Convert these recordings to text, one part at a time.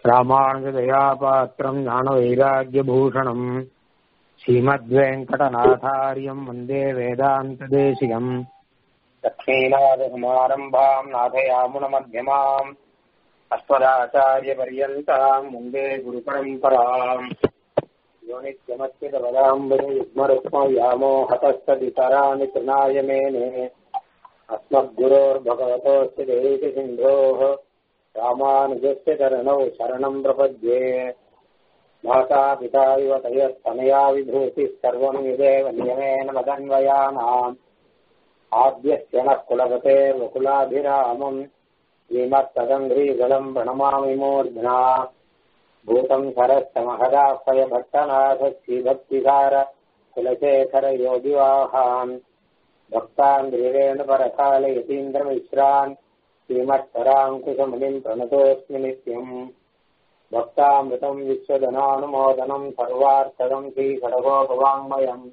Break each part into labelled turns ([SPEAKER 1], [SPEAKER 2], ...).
[SPEAKER 1] ராமானுஜதயாபாத்திரம் ஞானவைராக்கியபூஷணம் ஸ்ரீமத்வேங்கடநாதாரியம் வந்தே வேதாந்ததேசிகம் லக்ஷ்மீநாதகுமாரம்பாம் நாதயாமுனமத்தியமாம் அஸ்மதாச்சாரியபர்யந்தாம் வந்தே குருபரம்பராம் யோனித்யமத்திதவதாம்புஜயுக்மருக்மயாமோ ஹதஸ்ததிதராணி திருநாய மேனே अस्मद्गुरोर्भगवतोऽस्य देहिसिन्धोः रामानुजस्य चरणौ शरणम् प्रपद्ये माता पिता इव तयस्तनया विभूतिः सर्वम् यदेव नियमेन मदन्वयानाम् आद्यस्य नः कुलपतेर्वकुलाभिरामम् श्रीमत्तदङ्घ्रीगलम् प्रणमामि मूर्ध्ना भूतम् सरस्य महदाह्वय भट्टनाथ श्रीभक्तिसार कुलशेखर योगिवाहान् भक्तान्द्रिरेण परकाले यतीन्द्रमिश्रान् श्रीमत्पराङ्कुशमुनिम् प्रणतोऽस्मि नित्यम् भक्तामृतम् विश्वजनानुमोदनम् सर्वार्थदम् श्रीषडगोपवाङ्मयम्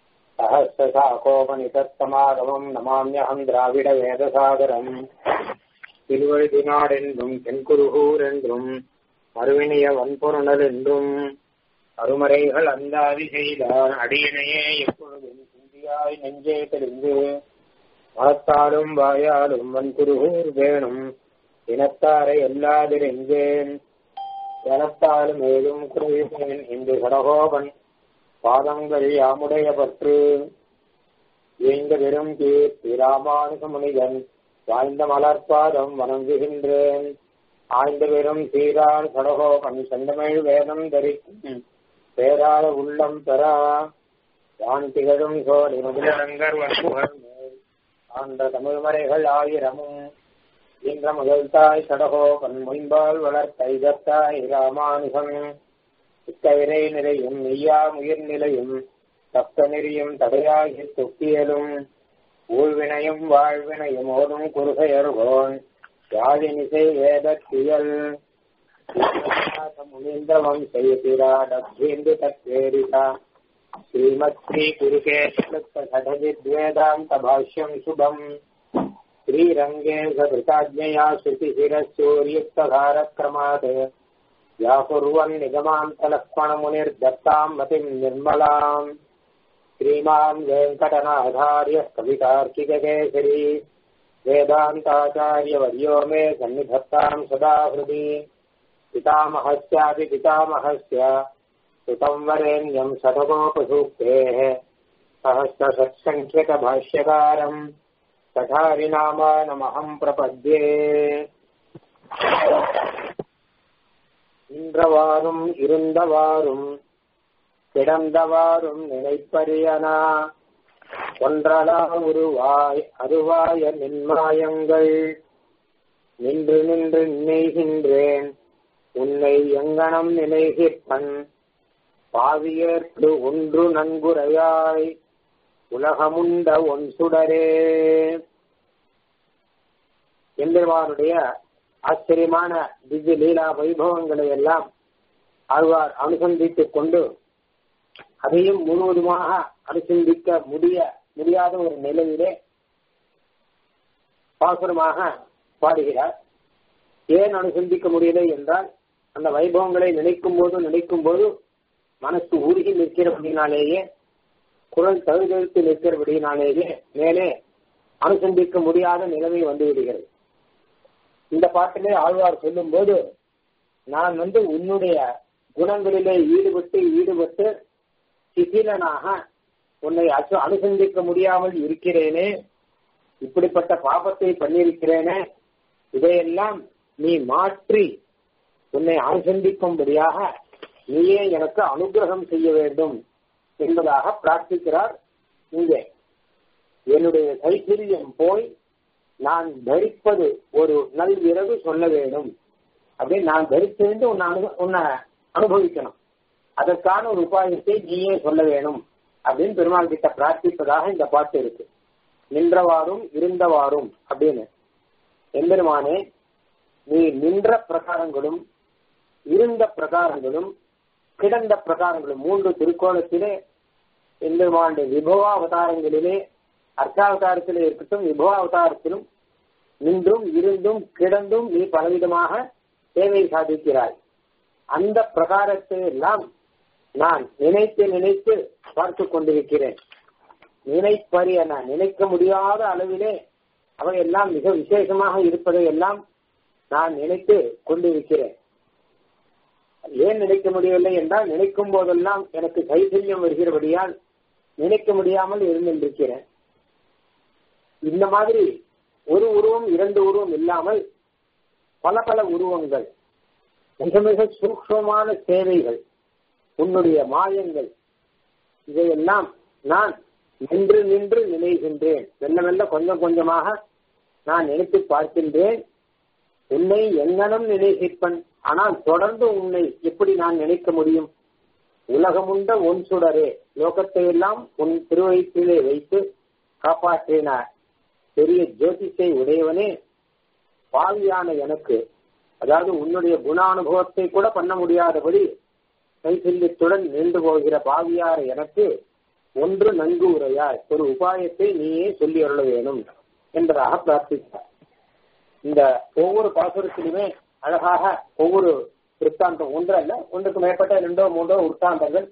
[SPEAKER 1] सहस्रशाकोपनिषत्समागमम् नमाम्यहम् द्राविडवेदसागरम् திருவழுதினாடென்றும் தென்குருகூர் என்றும் மறுவினிய வன்பொருணல் என்றும் அருமறைகள் அந்தாதி செய்தான் அடியினையே எப்பொழுதும் சிந்தியாய் நெஞ்சே தெளிந்து மனத்தாலும் வாயாலும் வன்குருகூர் வேணும் இனத்தாரை எல்லாதிரெஞ்சேன் எனத்தாலும் ஏதும் குறைவேன் இன்று கடகோபன் பாதங்கள் யாமுடைய பற்று எங்க பெரும் கீர்த்தி ராமானுக முனிதன் வாய்ந்த மலர்பாதம் வணங்குகின்றேன் ஆய்ந்த பெரும் சீரான் கடகோபன் செந்தமிழ் வேதம் தரிக்கும் பேராத உள்ளம் பெறா வான் திகழும் சோழி முதலரங்கர் வன்முகர் மேல் ஆண்ட தமிழ்மறைகள் ஆயிரமும் என்ற முதல் தாய் கடகோபன் முயம்பால் வளர்த்த இதத்தாய் ராமானுகம் இத்தவிரை நிலையும் மெய்யா உயிர் நிலையும் தக்க நெறியும் தடையாகி தொக்கியலும் ஊழ்வினையும் வாழ்வினையும் ஓதும் குறுகையர்கோன் யாழினிசை வேதத்தியல் முனீந்திரவம் செய்திராடீந்து தத்வேரிதா श्रीमत्श्री कुरुकेशदवेदान्त भाष्यम् शुभम् श्रीरङ्गे सभृताज्ञया श्रुतिशिरस्योर्युक्तधारक्रमात् व्याकुर्वन् निगमान्तलक्ष्मणमुनिर्दत्ताम् मतिम् निर्मलाम् श्रीमान् वेङ्कटनाधार्यः कवितार्किककेसरी वेदान्ताचार्यवर्यो मे सन्निधत्ताम् सदा हृदि पितामहस्यापि पितामहस्य सुतम् वरेण्यम् शतकोपसूक्तेः सहस्रषट्सङ्ख्यकभाष्यकारम् कठारिनामानमहम् प्रपद्ये நின்றவாறும் இருந்தவாறும் கிடந்தவாறும் நினைப்பரியனா ஒன்றலா உருவாய் அருவாய நின்மாயங்கள் நின்று நின்று நினைகின்றேன் உன்னை எங்கனம் நினைகிற்பன் பாவியர்க்கு ஒன்று நன்குரையாய் உலகமுண்ட ஒன் சுடரே எம்பெருமானுடைய ஆச்சரியமான திவ்ய லீலா வைபவங்களை எல்லாம் ஆழ்வார் அனுசந்தித்துக் கொண்டு அதையும் முழுவதுமாக அனுசந்திக்க முடிய முடியாத ஒரு நிலையிலே பாசுரமாக பாடுகிறார் ஏன் அனுசந்திக்க முடியலை என்றால் அந்த வைபவங்களை நினைக்கும் போது நினைக்கும் போது மனசு உருகி நிற்கிறபடினாலேயே குரல் தழுதழுத்து நிற்கிறபடினாலேயே மேலே அனுசந்திக்க முடியாத நிலைமை வந்து விடுகிறது இந்த பாட்டிலே ஆழ்வார் சொல்லும் போது நான் வந்து உன்னுடைய குணங்களிலே ஈடுபட்டு ஈடுபட்டு சிசிலனாக உன்னை அனுசந்திக்க முடியாமல் இருக்கிறேனே இப்படிப்பட்ட பாபத்தை பண்ணியிருக்கிறேனே இதையெல்லாம் நீ மாற்றி உன்னை அனுசந்திக்கும்படியாக நீயே எனக்கு அனுகிரகம் செய்ய வேண்டும் என்பதாக பிரார்த்திக்கிறார் இங்கே என்னுடைய கைத்திரியம் போய் நான் தரிப்பது ஒரு நல் இரவு சொல்ல வேண்டும் அப்படின்னு நான் தரித்திருந்து உன்னை அனு உன்னை அனுபவிக்கணும் அதற்கான ஒரு உபாயத்தை நீயே சொல்ல வேணும் அப்படின்னு பெருமாள் கிட்ட பிரார்த்திப்பதாக இந்த பாட்டு இருக்கு நின்றவாறும் இருந்தவாறும் அப்படின்னு எம்பெருமானே நீ நின்ற பிரகாரங்களும் இருந்த பிரகாரங்களும் கிடந்த பிரகாரங்களும் மூன்று திருக்கோணத்திலே எம்பெருமானுடைய விபவ அவதாரங்களிலே அர்த்தாவதாரத்திலே இருக்கட்டும் விபவ அவதாரத்திலும் நின்றும் இருந்தும் கிடந்தும் நீ பலவிதமாக சேவை சாதிக்கிறாய் அந்த பிரகாரத்தை எல்லாம் நான் நினைத்து நினைத்து பார்த்து கொண்டிருக்கிறேன் நினைப்பறியன நினைக்க முடியாத அளவிலே அவை எல்லாம் மிக விசேஷமாக இருப்பதை எல்லாம் நான் நினைத்து கொண்டிருக்கிறேன் ஏன் நினைக்க முடியவில்லை என்றால் நினைக்கும் போதெல்லாம் எனக்கு கைசல்யம் வருகிறபடியால் நினைக்க முடியாமல் இருந்திருக்கிறேன் இந்த மாதிரி ஒரு உருவம் இரண்டு உருவம் இல்லாமல் பல பல உருவங்கள் மிக மிக சூக்ஷமான சேவைகள் உன்னுடைய மாயங்கள் இதையெல்லாம் நான் நின்று நின்று நினைகின்றேன் மெல்ல மெல்ல கொஞ்சம் கொஞ்சமாக நான் நினைத்து பார்க்கின்றேன் உன்னை எங்கனம் நினைப்பன் ஆனால் தொடர்ந்து உன்னை எப்படி நான் நினைக்க முடியும் உலகமுண்ட ஒன் சுடரே லோகத்தை எல்லாம் உன் திருவயிற்றிலே வைத்து காப்பாற்றினார் பெரிய ஜோதிஷை உடையவனே பாவியான எனக்கு அதாவது உன்னுடைய குணானுபவத்தை கூட பண்ண முடியாதபடி கைசல்யத்துடன் நின்று போகிற பாவியார எனக்கு ஒன்று நன்கு உரையாய் ஒரு உபாயத்தை நீயே சொல்லி அருள வேணும் என்பதாக பிரார்த்தித்தார் இந்த ஒவ்வொரு பாசுரத்திலுமே அழகாக ஒவ்வொரு விற்த்தாந்தம் ஒன்று அல்ல ஒன்றுக்கு மேற்பட்ட இரண்டோ மூன்றோ விற்த்தாந்தங்கள்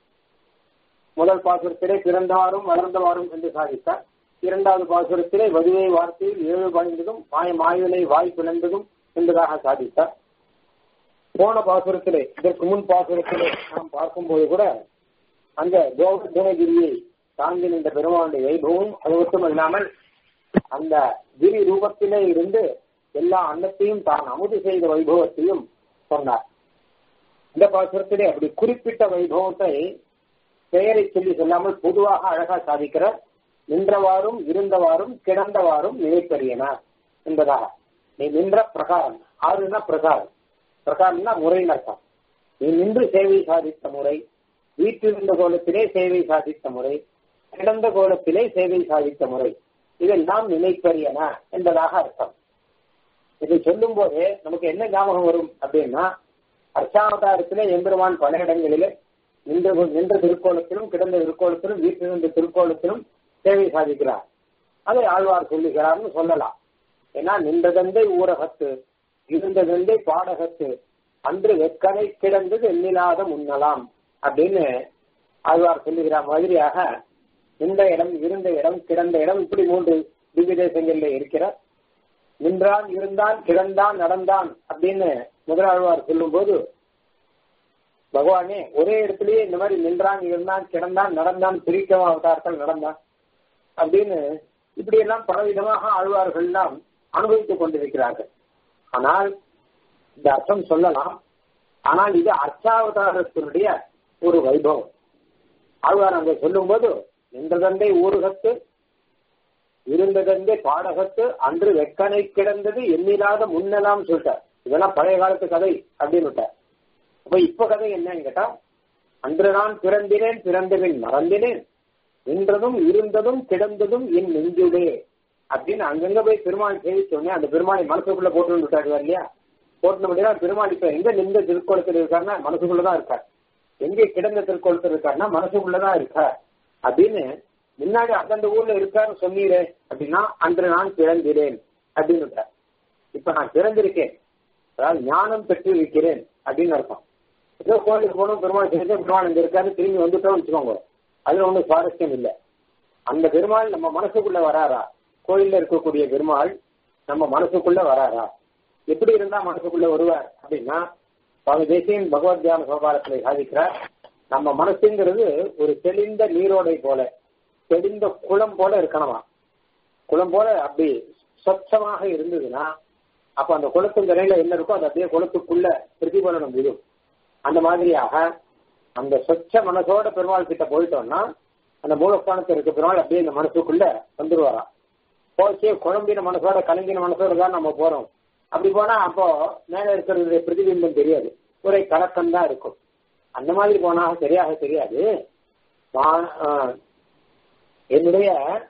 [SPEAKER 1] முதல் பாசுரத்திலே பிறந்தவாறும் வளர்ந்தவாறும் என்று சாதித்தார் இரண்டாவது பாசுரத்திலே வதுவை வார்த்தையில் ஏழு பாய்ந்ததும் மாய மாயுனை வாய் பிளந்ததும் என்பதாக சாதித்தார் போன பாசுரத்திலே இதற்கு முன் பாசுரத்திலே நாம் பார்க்கும்போது கூட அந்த கோவர்தனகிரியை தாங்கி நின்ற பெருமானுடைய வைபவம் அது மட்டும் இல்லாமல் அந்த கிரி ரூபத்திலே இருந்து எல்லா அன்னத்தையும் தான் அமுது செய்த வைபவத்தையும் சொன்னார் இந்த பாசுரத்திலே அப்படி குறிப்பிட்ட வைபவத்தை பெயரை சொல்லி சொல்லாமல் பொதுவாக அழகா சாதிக்கிறார் நின்றவாறும் இருந்தவாறும் கிடந்தவாறும் நினைப்பறியனார் என்பதாக நீ நின்ற பிரகாரம் ஆறுனா பிரகாரம் பிரகாரம்னா முறைன்னு அர்த்தம் நீ நின்று சேவை சாதித்த முறை வீட்டிலிருந்த கோலத்திலே சேவை சாதித்த முறை கிடந்த கோலத்திலே சேவை சாதித்த முறை இதெல்லாம் நினைப்பறியன என்பதாக அர்த்தம் இதை சொல்லும் போதே நமக்கு என்ன ஞாபகம் வரும் அப்படின்னா அர்ச்சாவதாரத்திலே எம்பெருமான் பல இடங்களிலே நின்ற நின்ற திருக்கோலத்திலும் கிடந்த திருக்கோலத்திலும் வீட்டிலிருந்த திருக்கோலத்திலும் சேவை சாதிக்கிறார் அதை ஆழ்வார் சொல்லுகிறார்னு சொல்லலாம் ஏன்னா நின்றதந்தை ஊரகத்து இருந்ததந்தை பாடகத்து அன்று வெக்கனை கிடந்தது எண்ணிலாத முன்னலாம் அப்படின்னு ஆழ்வார் சொல்லுகிற மாதிரியாக நின்ற இடம் இருந்த இடம் கிடந்த இடம் இப்படி மூன்று திவ்ய தேசங்கள்ல இருக்கிறார் நின்றான் இருந்தான் கிடந்தான் நடந்தான் அப்படின்னு முதலாழ்வார் சொல்லும் போது பகவானே ஒரே இடத்துலயே இந்த மாதிரி நின்றான் இருந்தான் கிடந்தான் நடந்தான் பிரிக்கவா அவதாரத்தில் நடந்தான் அப்படின்னு இப்படி எல்லாம் பலவிதமாக ஆழ்வார்கள் எல்லாம் அனுபவித்துக் கொண்டிருக்கிறார்கள் ஆனால் இந்த அர்த்தம் சொல்லலாம் ஆனால் இது அர்ச்சாவதாரத்தினுடைய ஒரு வைபவம் ஆழ்வார் அங்க சொல்லும் போது நின்றதந்தை ஊருகத்து இருந்ததந்தை பாடகத்து அன்று வெக்கனை கிடந்தது எண்ணில்லாத முன்னெல்லாம் சொல்லிட்டார் இதெல்லாம் பழைய காலத்து கதை அப்படின்னு விட்டார் அப்ப இப்ப கதை என்னன்னு கேட்டா அன்று நான் பிறந்தினேன் பிறந்தபின் மறந்தினேன் நின்றதும் இருந்ததும் கிடந்ததும் என் நெஞ்சுடே அப்படின்னு அங்கங்க போய் பெருமாள் சேவிச்சோடனே அந்த பெருமாளை மனசுக்குள்ள போட்டு விட்டாரு இல்லையா போட்டு முடியாது பெருமாள் இப்ப எங்க நின்ற திருக்கோலத்தில் இருக்காருன்னா மனசுக்குள்ளதான் இருக்கார் எங்கே கிடந்த திருக்கோலத்தில் இருக்காருன்னா மனசுக்குள்ளதான் இருக்கார் அப்படின்னு முன்னாடி அந்தந்த ஊர்ல இருக்காரு சொன்னீரே அப்படின்னா அன்று நான் பிறந்திறேன் அப்படின்னு இப்ப நான் பிறந்திருக்கேன் அதாவது ஞானம் பெற்று இருக்கிறேன் அப்படின்னு அர்த்தம் ஏதோ கோயிலுக்கு போனோம் பெருமாள் தெரிஞ்ச பெருமாள் இங்க இருக்காரு திரும்பி வந்துட்டோம் வச்சுக்கோங்க அதுல ஒன்றும் சுவாரஸ்யம் இல்லை அந்த பெருமாள் நம்ம மனசுக்குள்ள வராரா கோயில்ல இருக்கக்கூடிய பெருமாள் நம்ம மனசுக்குள்ள வராரா எப்படி இருந்தா மனசுக்குள்ள வருவார் அப்படின்னா சுவாமி தேசியன் பகவத் தியான சோபாரத்துல சாதிக்கிறார் நம்ம மனசுங்கிறது ஒரு தெளிந்த நீரோடை போல தெளிந்த குளம் போல இருக்கணுமா குளம் போல அப்படி சொச்சமாக இருந்ததுன்னா அப்ப அந்த குளத்தின் கரையில என்ன இருக்கோ அது அப்படியே குளத்துக்குள்ள பிரதிபலனம் விடும் அந்த மாதிரியாக அந்த சொச்ச மனசோட பெருமாள் கிட்ட போயிட்டோம்னா அந்த மூலஸ்தானத்தில் இருக்க பெருமாள் அப்படியே இந்த மனசுக்குள்ள வந்துருவாராம் போச்சு குழம்பின மனசோட கலங்கின மனசோட தான் நம்ம போறோம் அப்படி போனா அப்போ மேல இருக்கிறது பிரதிபிம்பம் தெரியாது ஒரே கலக்கம் தான் இருக்கும் அந்த மாதிரி போனா சரியாக தெரியாது என்னுடைய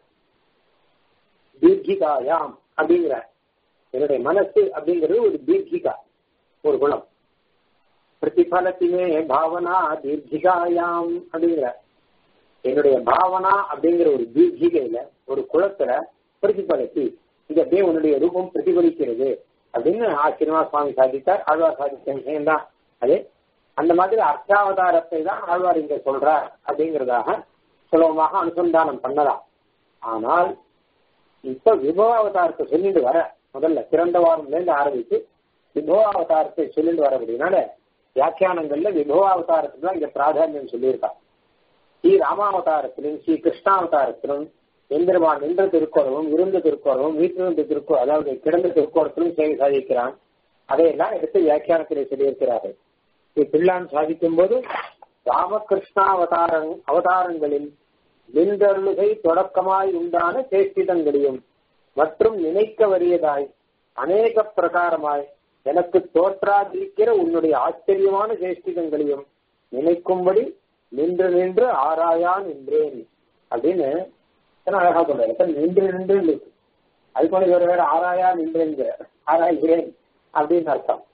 [SPEAKER 1] தீர்க்கிகாயாம் அப்படிங்கிற என்னுடைய மனசு அப்படிங்கிறது ஒரு தீர்க்கிகா ஒரு குணம் பிரதிபலத்திலே பாவனா தீர்க்கிகாயாம் அப்படிங்கிற என்னுடைய பாவனா அப்படிங்கிற ஒரு தீர்க்கிகையில ஒரு குளத்துல பிரதிபலித்து இது அப்படியே உன்னுடைய ரூபம் பிரதிபலிக்கிறது அப்படின்னு ஆச்சரியமா சுவாமி சாதித்தார் ஆழ்வார் சாதித்த விஷயம் தான் அது அந்த மாதிரி அர்த்தாவதாரத்தை தான் ஆழ்வார் இங்க சொல்றார் அப்படிங்கிறதாக சுலபமாக அனுசந்தானம் பண்ணலாம் ஆனால் இப்ப விபவ அவதாரத்தை சொல்லிட்டு வர முதல்ல பிறந்த வாரம்ல இருந்து ஆரம்பிச்சு விபவ அவதாரத்தை சொல்லிட்டு வர அப்படின்னால வியாக்கியானங்கள்ல விபவ அவதாரத்துக்கு தான் இங்க பிராதானியம் சொல்லியிருக்கா ஸ்ரீ ராமாவதாரத்திலும் ஸ்ரீ கிருஷ்ணாவதாரத்திலும் எந்திரமான் நின்ற திருக்கோலமும் இருந்த திருக்கோலமும் வீட்டிலிருந்த திருக்கோ அதாவது கிடந்த திருக்கோலத்திலும் சேவை சாதிக்கிறான் அதையெல்லாம் எடுத்து வியாக்கியானத்திலே சொல்லியிருக்கிறார்கள் பிள்ளான் சாதிக்கும் போது ராமகிருஷ்ணா அவதார அவதாரங்களில் நின்றருளுகை தொடக்கமாய் உண்டான சேஷ்டிதங்களையும் மற்றும் நினைக்க வறியதாய் அநேக பிரகாரமாய் எனக்கு தோற்றாதிருக்கிற உன்னுடைய ஆச்சரியமான சேஷ்டிதங்களையும் நினைக்கும்படி நின்று நின்று ஆராயா நின்றேன் அப்படின்னு அழகா சொல்றாரு நின்று நின்று இருக்கு அதுக்கு ஒரு வேற வேற ஆராயா நின்றேங்க ஆராய்கிறேன் அப்படின்னு அர்த்தம்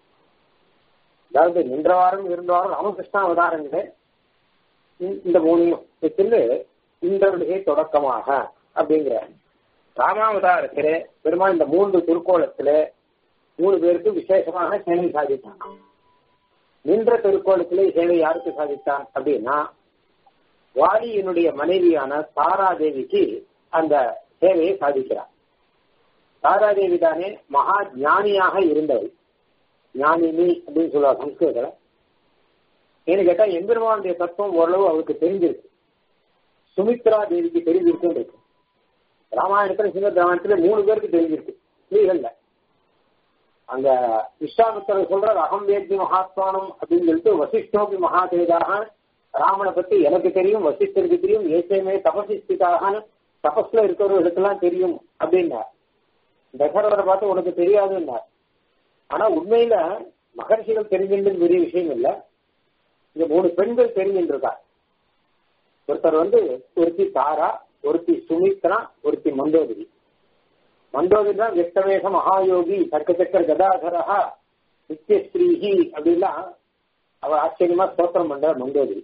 [SPEAKER 1] அதாவது நின்ற வாரம் இருந்த வாரம் ராமகிருஷ்ணா அவதாரங்களே இந்த மூணையும் வச்சுட்டு இந்தருடைய தொடக்கமாக அப்படிங்கிற ராமாவதாரத்திலே பெருமாள் இந்த மூன்று திருக்கோலத்துல மூணு பேருக்கு விசேஷமாக சேவை சாதித்தான் நின்ற திருக்கோலத்திலே சேவை யாருக்கு சாதித்தான் அப்படின்னா வாலியினுடைய மனைவியான தாராதேவிக்கு அந்த சேவையை சாதிக்கிறார் தாராதேவி தானே மகா ஞானியாக இருந்தவள் ஞானினி அப்படின்னு சொல்லுவாங்க சம்ஸ்கிருதத்துல ஏன்னு கேட்டா எம்பெருமானுடைய தத்துவம் ஓரளவு அவருக்கு தெரிஞ்சிருக்கு சுமித்ரா தேவிக்கு தெரிஞ்சிருக்குன்னு இருக்கு ராமாயணத்துல சிங்க ராமாயணத்துல மூணு பேருக்கு தெரிஞ்சிருக்கு ஸ்ரீகள்ல அங்க விஸ்வாமித்திரர் சொல்றார் அகம் வேத்தி மகாத்மானம் அப்படின்னு சொல்லிட்டு வசிஷ்டோபி மகாதேதாக ராமனை பத்தி எனக்கு தெரியும் வசிஷ்டருக்கு தெரியும் ஏசேமே தபசிஸ்திதாக தபஸ்ல இருக்கிறவர்களுக்கெல்லாம் தெரியும் அப்படின்னா தசரவரை பார்த்து உனக்கு தெரியாதுன்னா ஆனா உண்மையில மகர்ஷிகள் தெரிஞ்சின்றது பெரிய விஷயம் இல்ல இங்க மூணு பெண்கள் தெரிஞ்சின்றிருக்கா ஒருத்தர் வந்து ஒருத்தி தாரா ஒருத்தி சுமித்ரா ஒருத்தி மந்தோதரி மந்தோதரி தான் வெட்டவேஷ மகாயோகி சக்க சக்கர கதாதரா நித்தியஸ்ரீஹி அப்படின்லாம் அவ ஆச்சரியமா ஸ்தோத்திரம் பண்ற மந்தோதரி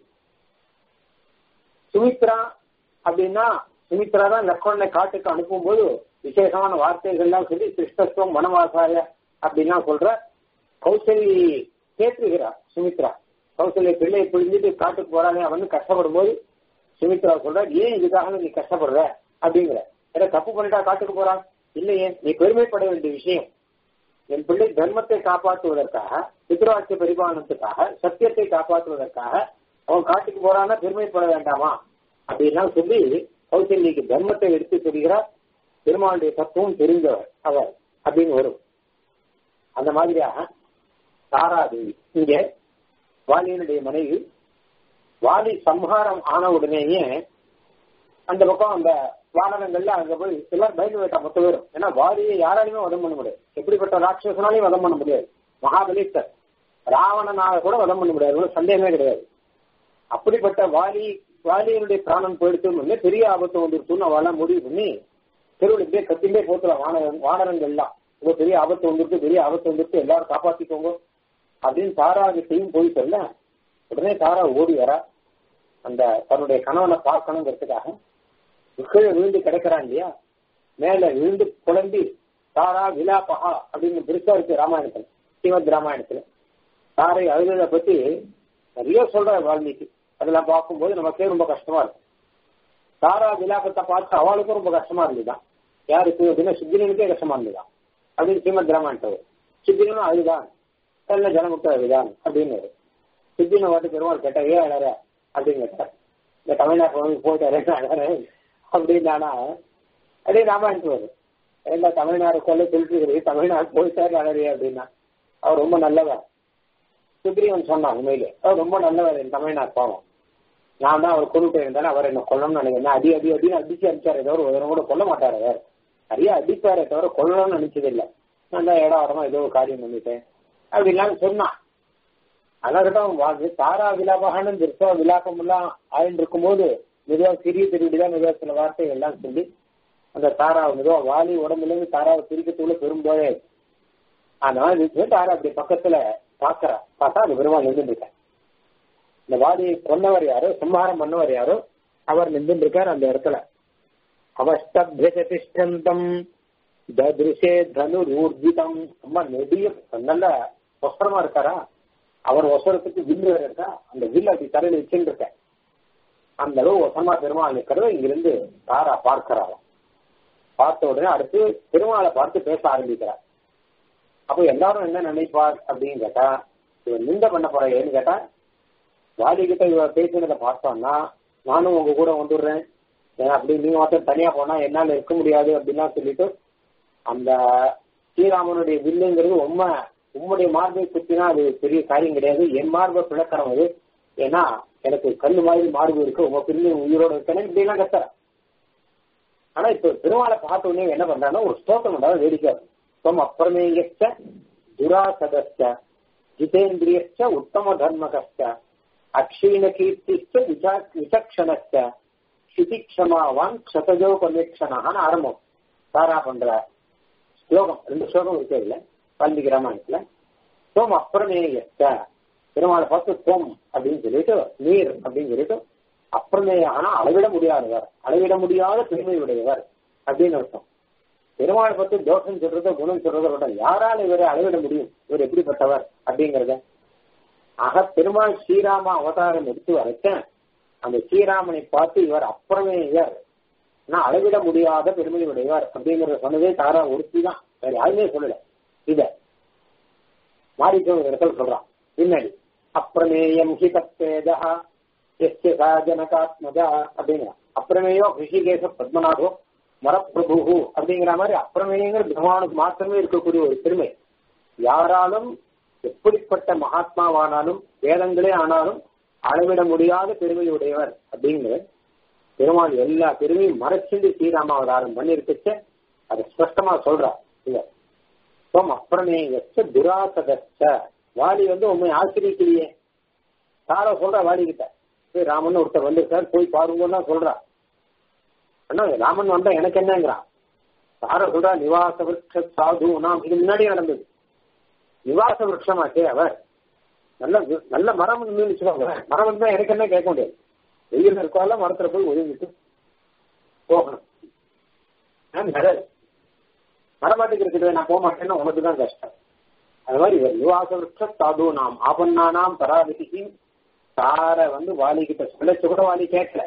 [SPEAKER 1] சுமித்ரா அப்படின்னா சுமித்ரா தான் லக்ஷ்மணனை காட்டுக்கு அனுப்பும் போது விசேஷமான வார்த்தைகள்லாம் சொல்லி கிருஷ்ணத்துவம் வனவாசாய அப்படின்லாம் சொல்ற கௌசலி கேட்டுகிறார் சுமித்ரா கௌசல்ய பிள்ளையை புரிஞ்சுட்டு காட்டுக்கு போறானே அவன் கஷ்டப்படும் போது சுமித்ரா சொல்ற ஏன் இதுக்காக நீ கஷ்டப்படுற அப்படிங்கிற ஏன்னா தப்பு பண்ணிட்டா காட்டுக்கு போறான் இல்லையே நீ பெருமைப்பட வேண்டிய விஷயம் என் பிள்ளை தர்மத்தை காப்பாற்றுவதற்காக பித்ருவாட்சிய பரிபாலனத்துக்காக சத்தியத்தை காப்பாற்றுவதற்காக அவன் காட்டுக்கு போறான்னா பெருமைப்பட வேண்டாமா அப்படின்லாம் சொல்லி கௌசல்யக்கு தர்மத்தை எடுத்து சொல்கிறார் பெருமாளுடைய தத்துவம் தெரிந்தவர் அவர் அப்படின்னு வரும் அந்த மாதிரியாக தாராதேவி இங்க வாலியனுடைய மனைவி வாலி சம்ஹாரம் ஆன உடனேயே அந்த பக்கம் அந்த வானரங்கள்ல அங்க போய் எல்லாரும் பயந்து போயிட்டா மொத்த பேரும் ஏன்னா வாலியை யாராலையுமே வதம் பண்ண முடியாது எப்படிப்பட்ட ராட்சசனாலையும் வதம் பண்ண முடியாது மகாபலிஸ்தர் ராவணனால கூட வதம் பண்ண முடியாது ஒன்றும் சந்தேகமே கிடையாது அப்படிப்பட்ட வாலி வாலியனுடைய பிராணம் போயிடுத்து பெரிய ஆபத்து வந்துருச்சுன்னு அவெல்லாம் முடிவு பண்ணி தெருவில் இப்படியே கத்திண்டே போத்துலாம் வான வானரங்கள்லாம் ரொம்ப பெரிய ஆபத்து வந்துருக்கு பெரிய ஆபத்து வந்துருக்கு எல்லாரும் காப்பாத்திக்கோங்க அப்படின்னு தாராகிட்டையும் போய் சொல்ல உடனே தாரா ஓடி வரா அந்த தன்னுடைய கணவனை பார்க்கணுங்கிறதுக்காக கீழே விழுந்து கிடக்கிறான் இல்லையா மேல விழுந்து குழம்பி தாரா விலாபகா அப்படின்னு பெருசா இருக்கு ராமாயணத்துல ஸ்ரீமத் ராமாயணத்துல தாரை அழுததை பத்தி நிறைய சொல்ற வால்மீகி அதெல்லாம் பார்க்கும்போது நமக்கே ரொம்ப கஷ்டமா இருக்கு தாரா விலாபத்தை பார்த்து அவளுக்கும் ரொம்ப கஷ்டமா இருந்துதான் யாருக்கு அப்படின்னா சுத்திரனுக்கே கஷ்டமா இருந்துதான் அப்படின்னு ஸ்ரீமத் ராமாயணத்தை சுத்திரனும் அழுதான் நல்ல ஜனமுக்த அழுதான் அப்படின்னு சுத்தின வாட்டு பெருமாள் கேட்டா ஏன் அழற அப்படின்னு கேட்டார் இந்த தமிழ்நாட்டு வந்து போயிட்டாரு அழற அப்படின்னானா அப்படியே ராமாயணத்து வரும் எல்லா தமிழ்நாடு கொள்ள சொல்லிட்டு தமிழ்நாடு போயிட்டாரு அழறே அப்படின்னா அவர் ரொம்ப நல்லவர் சுக்ரீவன் சொன்னான் உண்மையிலே அவர் ரொம்ப நல்லவர் என் தமிழ்நாடு பாவம் நான் தான் அவர் கொண்டுட்டு இருந்தேன் அவர் என்ன கொல்லணும்னு நினைக்கிறேன் அடி அடி அடின்னு அடிச்சு அடிச்சாரே தவிர ஒரு கூட கொல்ல மாட்டாரு அவர் நிறைய அடிப்பாரே தவிர கொல்லணும்னு நினைச்சது இல்லை நான் தான் இடம் இடமா ஏதோ ஒரு காரியம் பண்ணிட்டேன் அப்படிலாம் சொன்னான் அதனால தாரா விலாபகான்னு திருத்தா விலாபம் எல்லாம் ஆயின்னு இருக்கும்போது மெதுவா சிறிய திருவிடிதான் மெதுவா சில வார்த்தைகள் எல்லாம் சொல்லி அந்த தாரா மெதுவா வாலி உடம்புல இருந்து தாராவை பிரிக்கத்துள்ள பெரும்போதே அதனால தாரா அப்படி பக்கத்துல பாக்குறா பார்த்தா அந்த பெருமாள் நின்று இருக்கார் இந்த வாலியை கொன்னவர் யாரோ சம்ஹாரம் பண்ணவர் யாரோ அவர் நின்று இருக்கார் அந்த இடத்துல அவஸ்தபியதிஷ்டந்தம் ததிருஷே தனு ஊர்ஜிதம் ரொம்ப நெடிய நல்ல வஸ்திரமா இருக்காரா அவர் ஒசரத்துக்கு வில்லு வேற இருக்கா அந்த வில்லு அப்படி தரையில வச்சுட்டு இருக்க அந்த அளவு ஒசமா பெருமாள் இருக்கிறத இங்கிருந்து தாரா பார்க்கிறாராம் பார்த்த உடனே அடுத்து பெருமாளை பார்த்து பேச ஆரம்பிக்கிறார் அப்போ எல்லாரும் என்ன நினைப்பார் அப்படின்னு கேட்டா இவன் நிந்த பண்ண போற ஏன்னு கேட்டா வாலி கிட்ட இவ பேசினதை பார்த்தோம்னா நானும் உங்க கூட வந்துடுறேன் ஏன்னா அப்படி நீங்க மட்டும் தனியா போனா என்னால இருக்க முடியாது அப்படின்லாம் சொல்லிட்டு அந்த ஸ்ரீராமனுடைய வில்லுங்கிறது உண்மை உம்முடைய மார்பை குத்தினா அது பெரிய காரியம் கிடையாது என் மார்பை பிளக்கணும் அது ஏன்னா எனக்கு கல்லு மாதிரி மார்பு இருக்கு உங்க பிள்ளை உயிரோட இருக்கணும் இப்படிலாம் கத்துற ஆனா இப்ப பெருமாளை பார்த்த உடனே என்ன பண்றாங்கன்னா ஒரு ஸ்தோத்திரம் பண்ணாலும் வேடிக்கை துவம் அப்பிரமேயச்ச துராசதச்ச ஜிதேந்திரியச்ச உத்தம தர்மகச்ச அக்ஷீண கீர்த்திச்ச விசா விசக்ஷணச்ச சிதிக்ஷமாவான் க்ஷதஜோபமேக்ஷனான்னு ஆரம்பம் சாரா பண்ற ஸ்லோகம் ரெண்டு ஸ்லோகம் இருக்கு இதுல வால்மீகி ராமாயணத்துல தோம் அப்பிரமேயத்த பெருமாளை பார்த்து தோம் அப்படின்னு சொல்லிட்டு நீர் அப்படின்னு சொல்லிட்டு அப்பிரமேய ஆனா அளவிட முடியாதவர் அளவிட முடியாத பெருமை உடையவர் அப்படின்னு அர்த்தம் பெருமாளை பத்தி தோஷம் சொல்றதோ குணம் சொல்றதோ விட யாரால இவரை அளவிட முடியும் இவர் எப்படிப்பட்டவர் அப்படிங்கறத ஆக பெருமாள் ஸ்ரீராம அவதாரம் எடுத்து வரைச்சேன் அந்த ஸ்ரீராமனை பார்த்து இவர் அப்புறமேயர் நான் அளவிட முடியாத பெருமை உடையவர் அப்படிங்கறத சொன்னதே தாரா ஒருத்தி தான் வேற யாருமே சொல்லல இத மாரிக்க ஒரு இடத்துல சொல்றான் பின்னாடி அப்பிரமேயம் ஹி தப்பேதா எஸ்ய சா ஜனகாத்மஜா அப்படிங்கிறான் அப்பிரமேயோ ரிஷிகேச பத்மநாதோ மரப்பிரபு அப்படிங்கிற மாதிரி அப்பிரமேயங்கிற பகவானுக்கு மாத்திரமே இருக்கக்கூடிய ஒரு பெருமை யாராலும் எப்படிப்பட்ட மகாத்மாவானாலும் வேதங்களே ஆனாலும் அளவிட முடியாத பெருமை உடையவர் அப்படிங்கிற பெருமாள் எல்லா பெருமையும் மறைச்சிண்டு ஸ்ரீராமாவதாரம் பண்ணிருக்கச்ச அதை ஸ்பஷ்டமா சொல்றார் இல்ல அப்பிரமேயச்ச துராசதச்ச வாலி வந்து உண்மை ஆசிரியக்கலையே தார சொல்ற வாலி கிட்ட போய் ராமன் ஒருத்தர் வந்திருக்கார் போய் பாருங்கன்னா சொல்றா அண்ணா ராமன் வந்தா எனக்கு என்னங்கிறான் தார சொல்றா நிவாச விருட்ச சாது நாம் இது முன்னாடி நடந்தது நிவாச விருட்சமாச்சே அவர் நல்ல நல்ல மரம் வச்சுக்கோங்க மரம் வந்தா எனக்கு என்ன கேட்க முடியாது வெயில் இருக்கால மரத்துல போய் ஒதுங்கிட்டு போகணும் மரமாட்டுக்கு இருக்குது நான் போக மாட்டேன்னா உனக்கு தான் கஷ்டம் அது மாதிரி நிவாச விருட்ச சாது நாம் ஆபன்னானாம் பராதிக்கு தார வந்து வாலி கிட்ட சொல்லச்சு கூட வாலி கேட்கல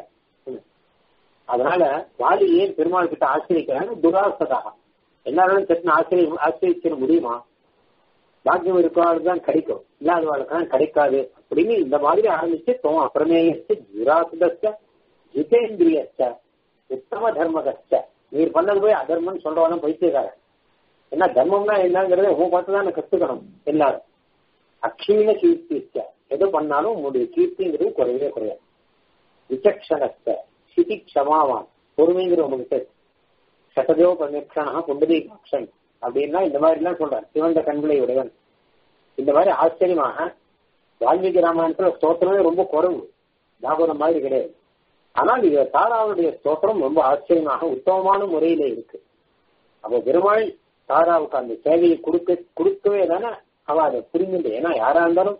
[SPEAKER 1] அதனால வாலி ஏன் பெருமாள் கிட்ட ஆசிரிக்கிறாங்க துராசதா எல்லாரும் சட்டு ஆசிரியம் ஆசிரியிச்சிட முடியுமா பாக்கியம் இருக்கவாளுக்கு தான் கிடைக்கும் இல்லாதவாளுக்கு தான் கிடைக்காது அப்படின்னு இந்த மாதிரி ஆரம்பிச்சு தோம் அப்பிரமேயச்ச ஜுராசுதச்ச ஜிதேந்திரியச்ச உத்தம தர்மகச்ச நீர் பண்ணது போய் அதர்மம்னு சொல்றவாலும் பைத்தியக்காரன் என்ன தர்மம்னா என்னங்கிறத உன் பார்த்து தான் கத்துக்கணும் எல்லாரும் அக்ஷீண கீர்த்திச்ச எது பண்ணாலும் உங்களுடைய கீர்த்திங்கிறது குறையவே குறையாது விசக்ஷணஸ்த சிதி க்ஷமாவான் பொறுமைங்கிற உங்ககிட்ட சட்டதோ பன்னீர்ஷனா புண்டதி காட்சன் அப்படின்னா இந்த மாதிரி எல்லாம் சொல்றார் சிவந்த கண்களை உடையவன் இந்த மாதிரி ஆச்சரியமாக வால்மீகி ராமாயணத்துல ஸ்தோத்திரமே ரொம்ப குறைவு பாகவதம் மாதிரி கிடையாது ஆனால் இது தாராவுடைய ஸ்தோத்திரம் ரொம்ப ஆச்சரியமாக உத்தமமான முறையில இருக்கு அப்போ பெருமாள் தாராவுக்கு அந்த சேவையை கொடுக்க கொடுக்கவே தானே அவ அதை புரிஞ்சுட்டு ஏன்னா யாரா இருந்தாலும்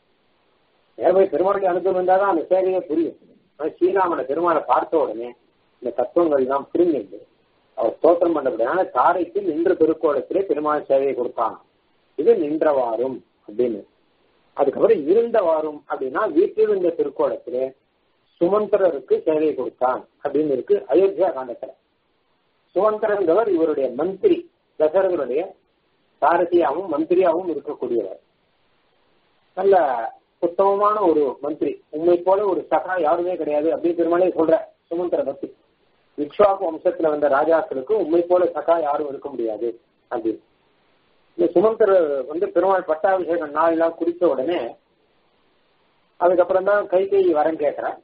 [SPEAKER 1] தேவை பெருமாளுக்கு அனுப்பம் இருந்தாதான் அந்த சேவையே புரியும் ஸ்ரீராமனை பெருமாளை பார்த்த உடனே இந்த தத்துவங்கள் எல்லாம் புரிஞ்சுட்டு அவர் ஸ்தோத்திரம் பண்ணபடியான தாரைக்கு நின்ற பெருக்கோளத்திலே பெருமாள் சேவையை கொடுத்தான் இது நின்றவாறும் அப்படின்னு அதுக்கப்புறம் இருந்தவாறும் அப்படின்னா வீட்டில் இருந்த திருக்கோளத்திலே சுமந்திரருக்கு சேவை கொடுத்தான் அப்படின்னு இருக்கு அயோத்தியா காண்டத்துல சுமந்திரங்கிறவர் இவருடைய மந்திரி தசரதனுடைய சாரதியாகவும் மந்திரியாகவும் இருக்கக்கூடியவர் நல்ல உத்தமமான ஒரு மந்திரி உண்மை போல ஒரு சகா யாருமே கிடையாது அப்படின்னு பெருமாளே சொல்ற சுமந்திர பக்தி விக்ஷாக்கு வம்சத்துல வந்த ராஜாக்களுக்கு உண்மை போல சகா யாரும் இருக்க முடியாது அப்படின்னு இந்த சுமந்தர் வந்து பெருமாள் பட்டாபிஷேகம் நாள் எல்லாம் குறித்த உடனே அதுக்கப்புறம் தான் கை கை வரம் கேட்கிறான்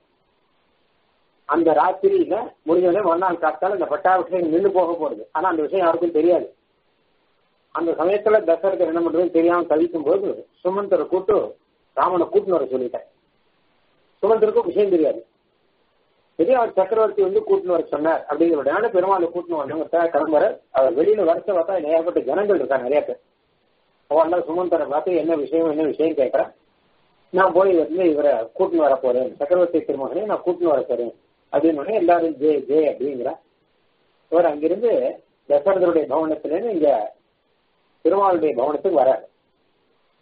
[SPEAKER 1] அந்த ராத்திரியில முடிஞ்சவனே மறுநாள் காத்தால இந்த பட்டாபிஷேகம் நின்று போக போறது ஆனா அந்த விஷயம் யாருக்கும் தெரியாது அந்த சமயத்துல தசரதர் என்ன பண்றதுன்னு தெரியாம தவிக்கும் போது சுமந்தரை கூட்டு ராமனை கூட்டின்னு வர சொல்லிட்டேன் சுமந்தருக்கும் விஷயம் தெரியாது பெரிய அவர் சக்கரவர்த்தி வந்து கூட்டின்னு வர சொன்னார் அப்படிங்கிறதான பெருமாளை கூட்டின்னு வந்தவங்க கிளம்புற அவர் வெளியில வரச்ச பார்த்தா ஏகப்பட்ட ஜனங்கள் இருக்காங்க நிறைய பேர் அவெல்லாம் சுமந்தரை பார்த்து என்ன விஷயம் என்ன விஷயம் கேட்கறேன் நான் போய் வந்து இவரை கூட்டின்னு வர போறேன் சக்கரவர்த்தி திருமகனே நான் கூட்டின்னு வர போறேன் அப்படின்னு எல்லாரும் ஜே ஜே அப்படிங்கிற இவர் அங்கிருந்து தசரதருடைய பவனத்திலேருந்து இங்க திருமாலுடைய பவனத்துக்கு வராரு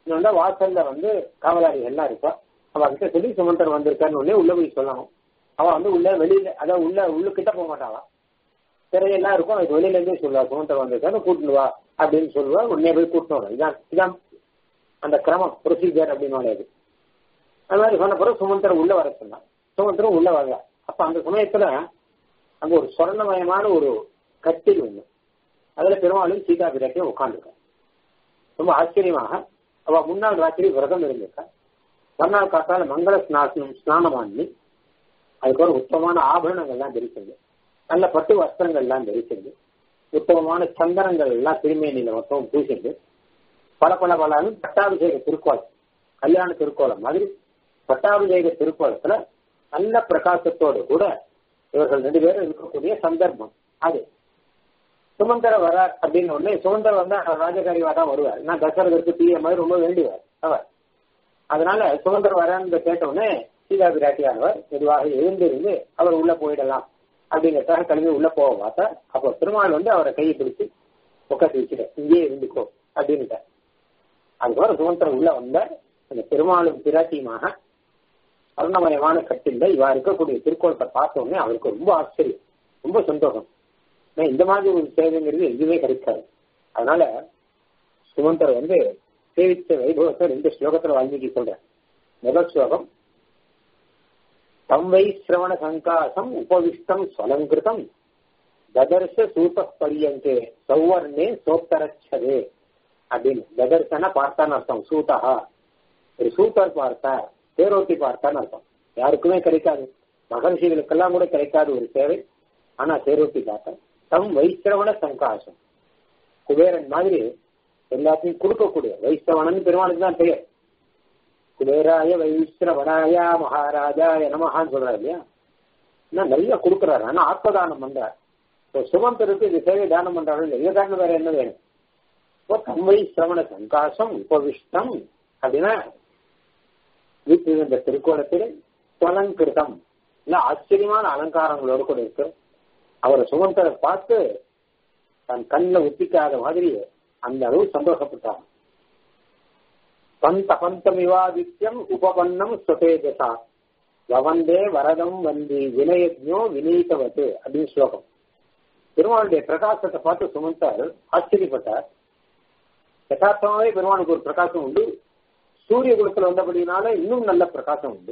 [SPEAKER 1] இன்னொன்னா வாசல்ல வந்து காவலாளி எல்லாம் இருப்பா அவ கிட்ட சொல்லி சுமந்தர் வந்திருக்கான்னு உடனே உள்ள போய் சொல்லணும் அவ வந்து உள்ள வெளியில அதான் உள்ள உள்ளுக்கிட்ட போக மாட்டாவா திரையெல்லாம் இருக்கும் அதுக்கு வெளியில இருந்தே சொல்லுவா சுமந்தர் வந்திருக்கான்னு கூட்டிட்டு வா அப்படின்னு சொல்லுவா உடனே போய் கூட்டிட்டு வரும் இதான் இதான் அந்த கிரமம் ப்ரொசீஜர் அப்படின்னு அது அது மாதிரி சொன்ன பிறகு சுமந்தர் உள்ள வர சொன்னான் சுமந்தரும் உள்ள வரல அப்ப அந்த சமயத்துல அங்க ஒரு சொர்ணமயமான ஒரு கட்டில் ஒண்ணு அதுல பெருமாளும் சீதா பிராட்டியும் உட்காந்துருக்காங்க ரொம்ப ஆச்சரியமாக அவ முன்னாள் ராத்திரி விரதம் இருந்திருக்கா மறுநாள் காத்தால மங்கள ஸ்நாசனம் ஸ்நானம் பண்ணி அதுக்கப்புறம் உத்தமமான ஆபரணங்கள் எல்லாம் தரிச்சது நல்ல பட்டு வஸ்திரங்கள் எல்லாம் தரிச்சது உத்தமமான சந்தனங்கள் எல்லாம் திருமேனியில மொத்தம் பூசிட்டு பல பல பலன்னு பட்டாபிஷேக திருக்கோலம் கல்யாண திருக்கோலம் மாதிரி பட்டாபிஷேக திருக்கோலத்துல நல்ல பிரகாசத்தோடு கூட இவர்கள் ரெண்டு பேரும் இருக்கக்கூடிய சந்தர்ப்பம் அது சுமந்தர வரார் அப்படின்னு உடனே சுமந்தர் வந்தா ராஜகாரிவா தான் வருவார் நான் தசரதற்கு தீய மாதிரி ரொம்ப வேண்டுவார் அவர் அதனால சுமந்தர் வரான்னு கேட்ட உடனே சீதா பிராட்டியானவர் மெதுவாக எழுந்திருந்து அவர் உள்ள போயிடலாம் அப்படிங்கிறதாக கிளம்பி உள்ள போக பார்த்தா அப்போ பெருமாள் வந்து அவரை கையை பிடிச்சு உட்காந்து வச்சுட்டார் இங்கேயே இருந்துக்கோ அப்படின்ட்டார் அதுக்கப்புறம் சுமந்தர் உள்ள வந்த அந்த பெருமாளும் பிராட்டியுமாக அருணமயமான கட்டில இவா இருக்கக்கூடிய திருக்கோளத்தை பார்த்த உடனே அவருக்கு ரொம்ப ஆச்சரியம் ரொம்ப சந்தோஷம் இந்த மாதிரி ஒரு சேவைங்கிறது எதுவுமே கிடைக்காது அதனால சுமந்தர் வந்து சேவித்த வைபவத்தை ரெண்டு ஸ்லோகத்துல வால்மீகி சொல்றேன் முதல் ஸ்லோகம் தம்வை சிரவண சங்காசம் உபவிஷ்டம் ஸ்வலங்கிருதம் ததர்ஷ சூத பரியங்கே சௌவர்ணே சோத்தரச்சதே அப்படின்னு ததர்சன பார்த்தான்னு அர்த்தம் சூதா ஒரு சூத்தர் பார்த்தார் தேரோட்டி பார்த்தான்னு அர்த்தம் யாருக்குமே கிடைக்காது மகர்ஷிகளுக்கெல்லாம் கூட கிடைக்காத ஒரு சேவை ஆனா தேரோட்டி பார்த்தேன் தம் வைஷ்ரவண சங்காசம் குபேரன் மாதிரி எல்லாத்தையும் கொடுக்கக்கூடிய வைஷ்ரவணன் பெருமாளுக்கு தான் பெயர் குபேராய வைஷ்ரவனாய மகாராஜாய நமகான்னு சொல்றாரு இல்லையா இன்னும் நிறைய கொடுக்குறாரு ஆனா ஆத்மதானம் பண்றார் சுமந்தருக்கு இந்த சேவை தானம் பண்றாரு இல்லை இதை தானே வேற என்ன வேணும் இப்போ தம்வை சிரவண சங்காசம் உபவிஷ்டம் அப்படின்னா வீட்டில் இருந்த திருக்கோணத்தில் தொலங்கிருதம் இல்ல ஆச்சரியமான அலங்காரங்களோடு கூட இருக்கு அவரை சுமந்தரை பார்த்து தன் கண்ணில் ஒத்திக்காத மாதிரி அந்த அளவு சந்தோஷப்பட்டார் பந்த பந்தம் விவாதித்யம் உபபன்னம் ஸ்வதேஜசா வவந்தே வரதம் வந்தி வினயஜோ வினீதவத்து அப்படின்னு ஸ்லோகம் பெருமாளுடைய பிரகாசத்தை பார்த்து சுமந்தார் ஆச்சரியப்பட்டார் யதார்த்தமாவே பெருமானுக்கு ஒரு பிரகாசம் உண்டு சூரிய குலத்துல வந்தபடினால இன்னும் நல்ல பிரகாசம் உண்டு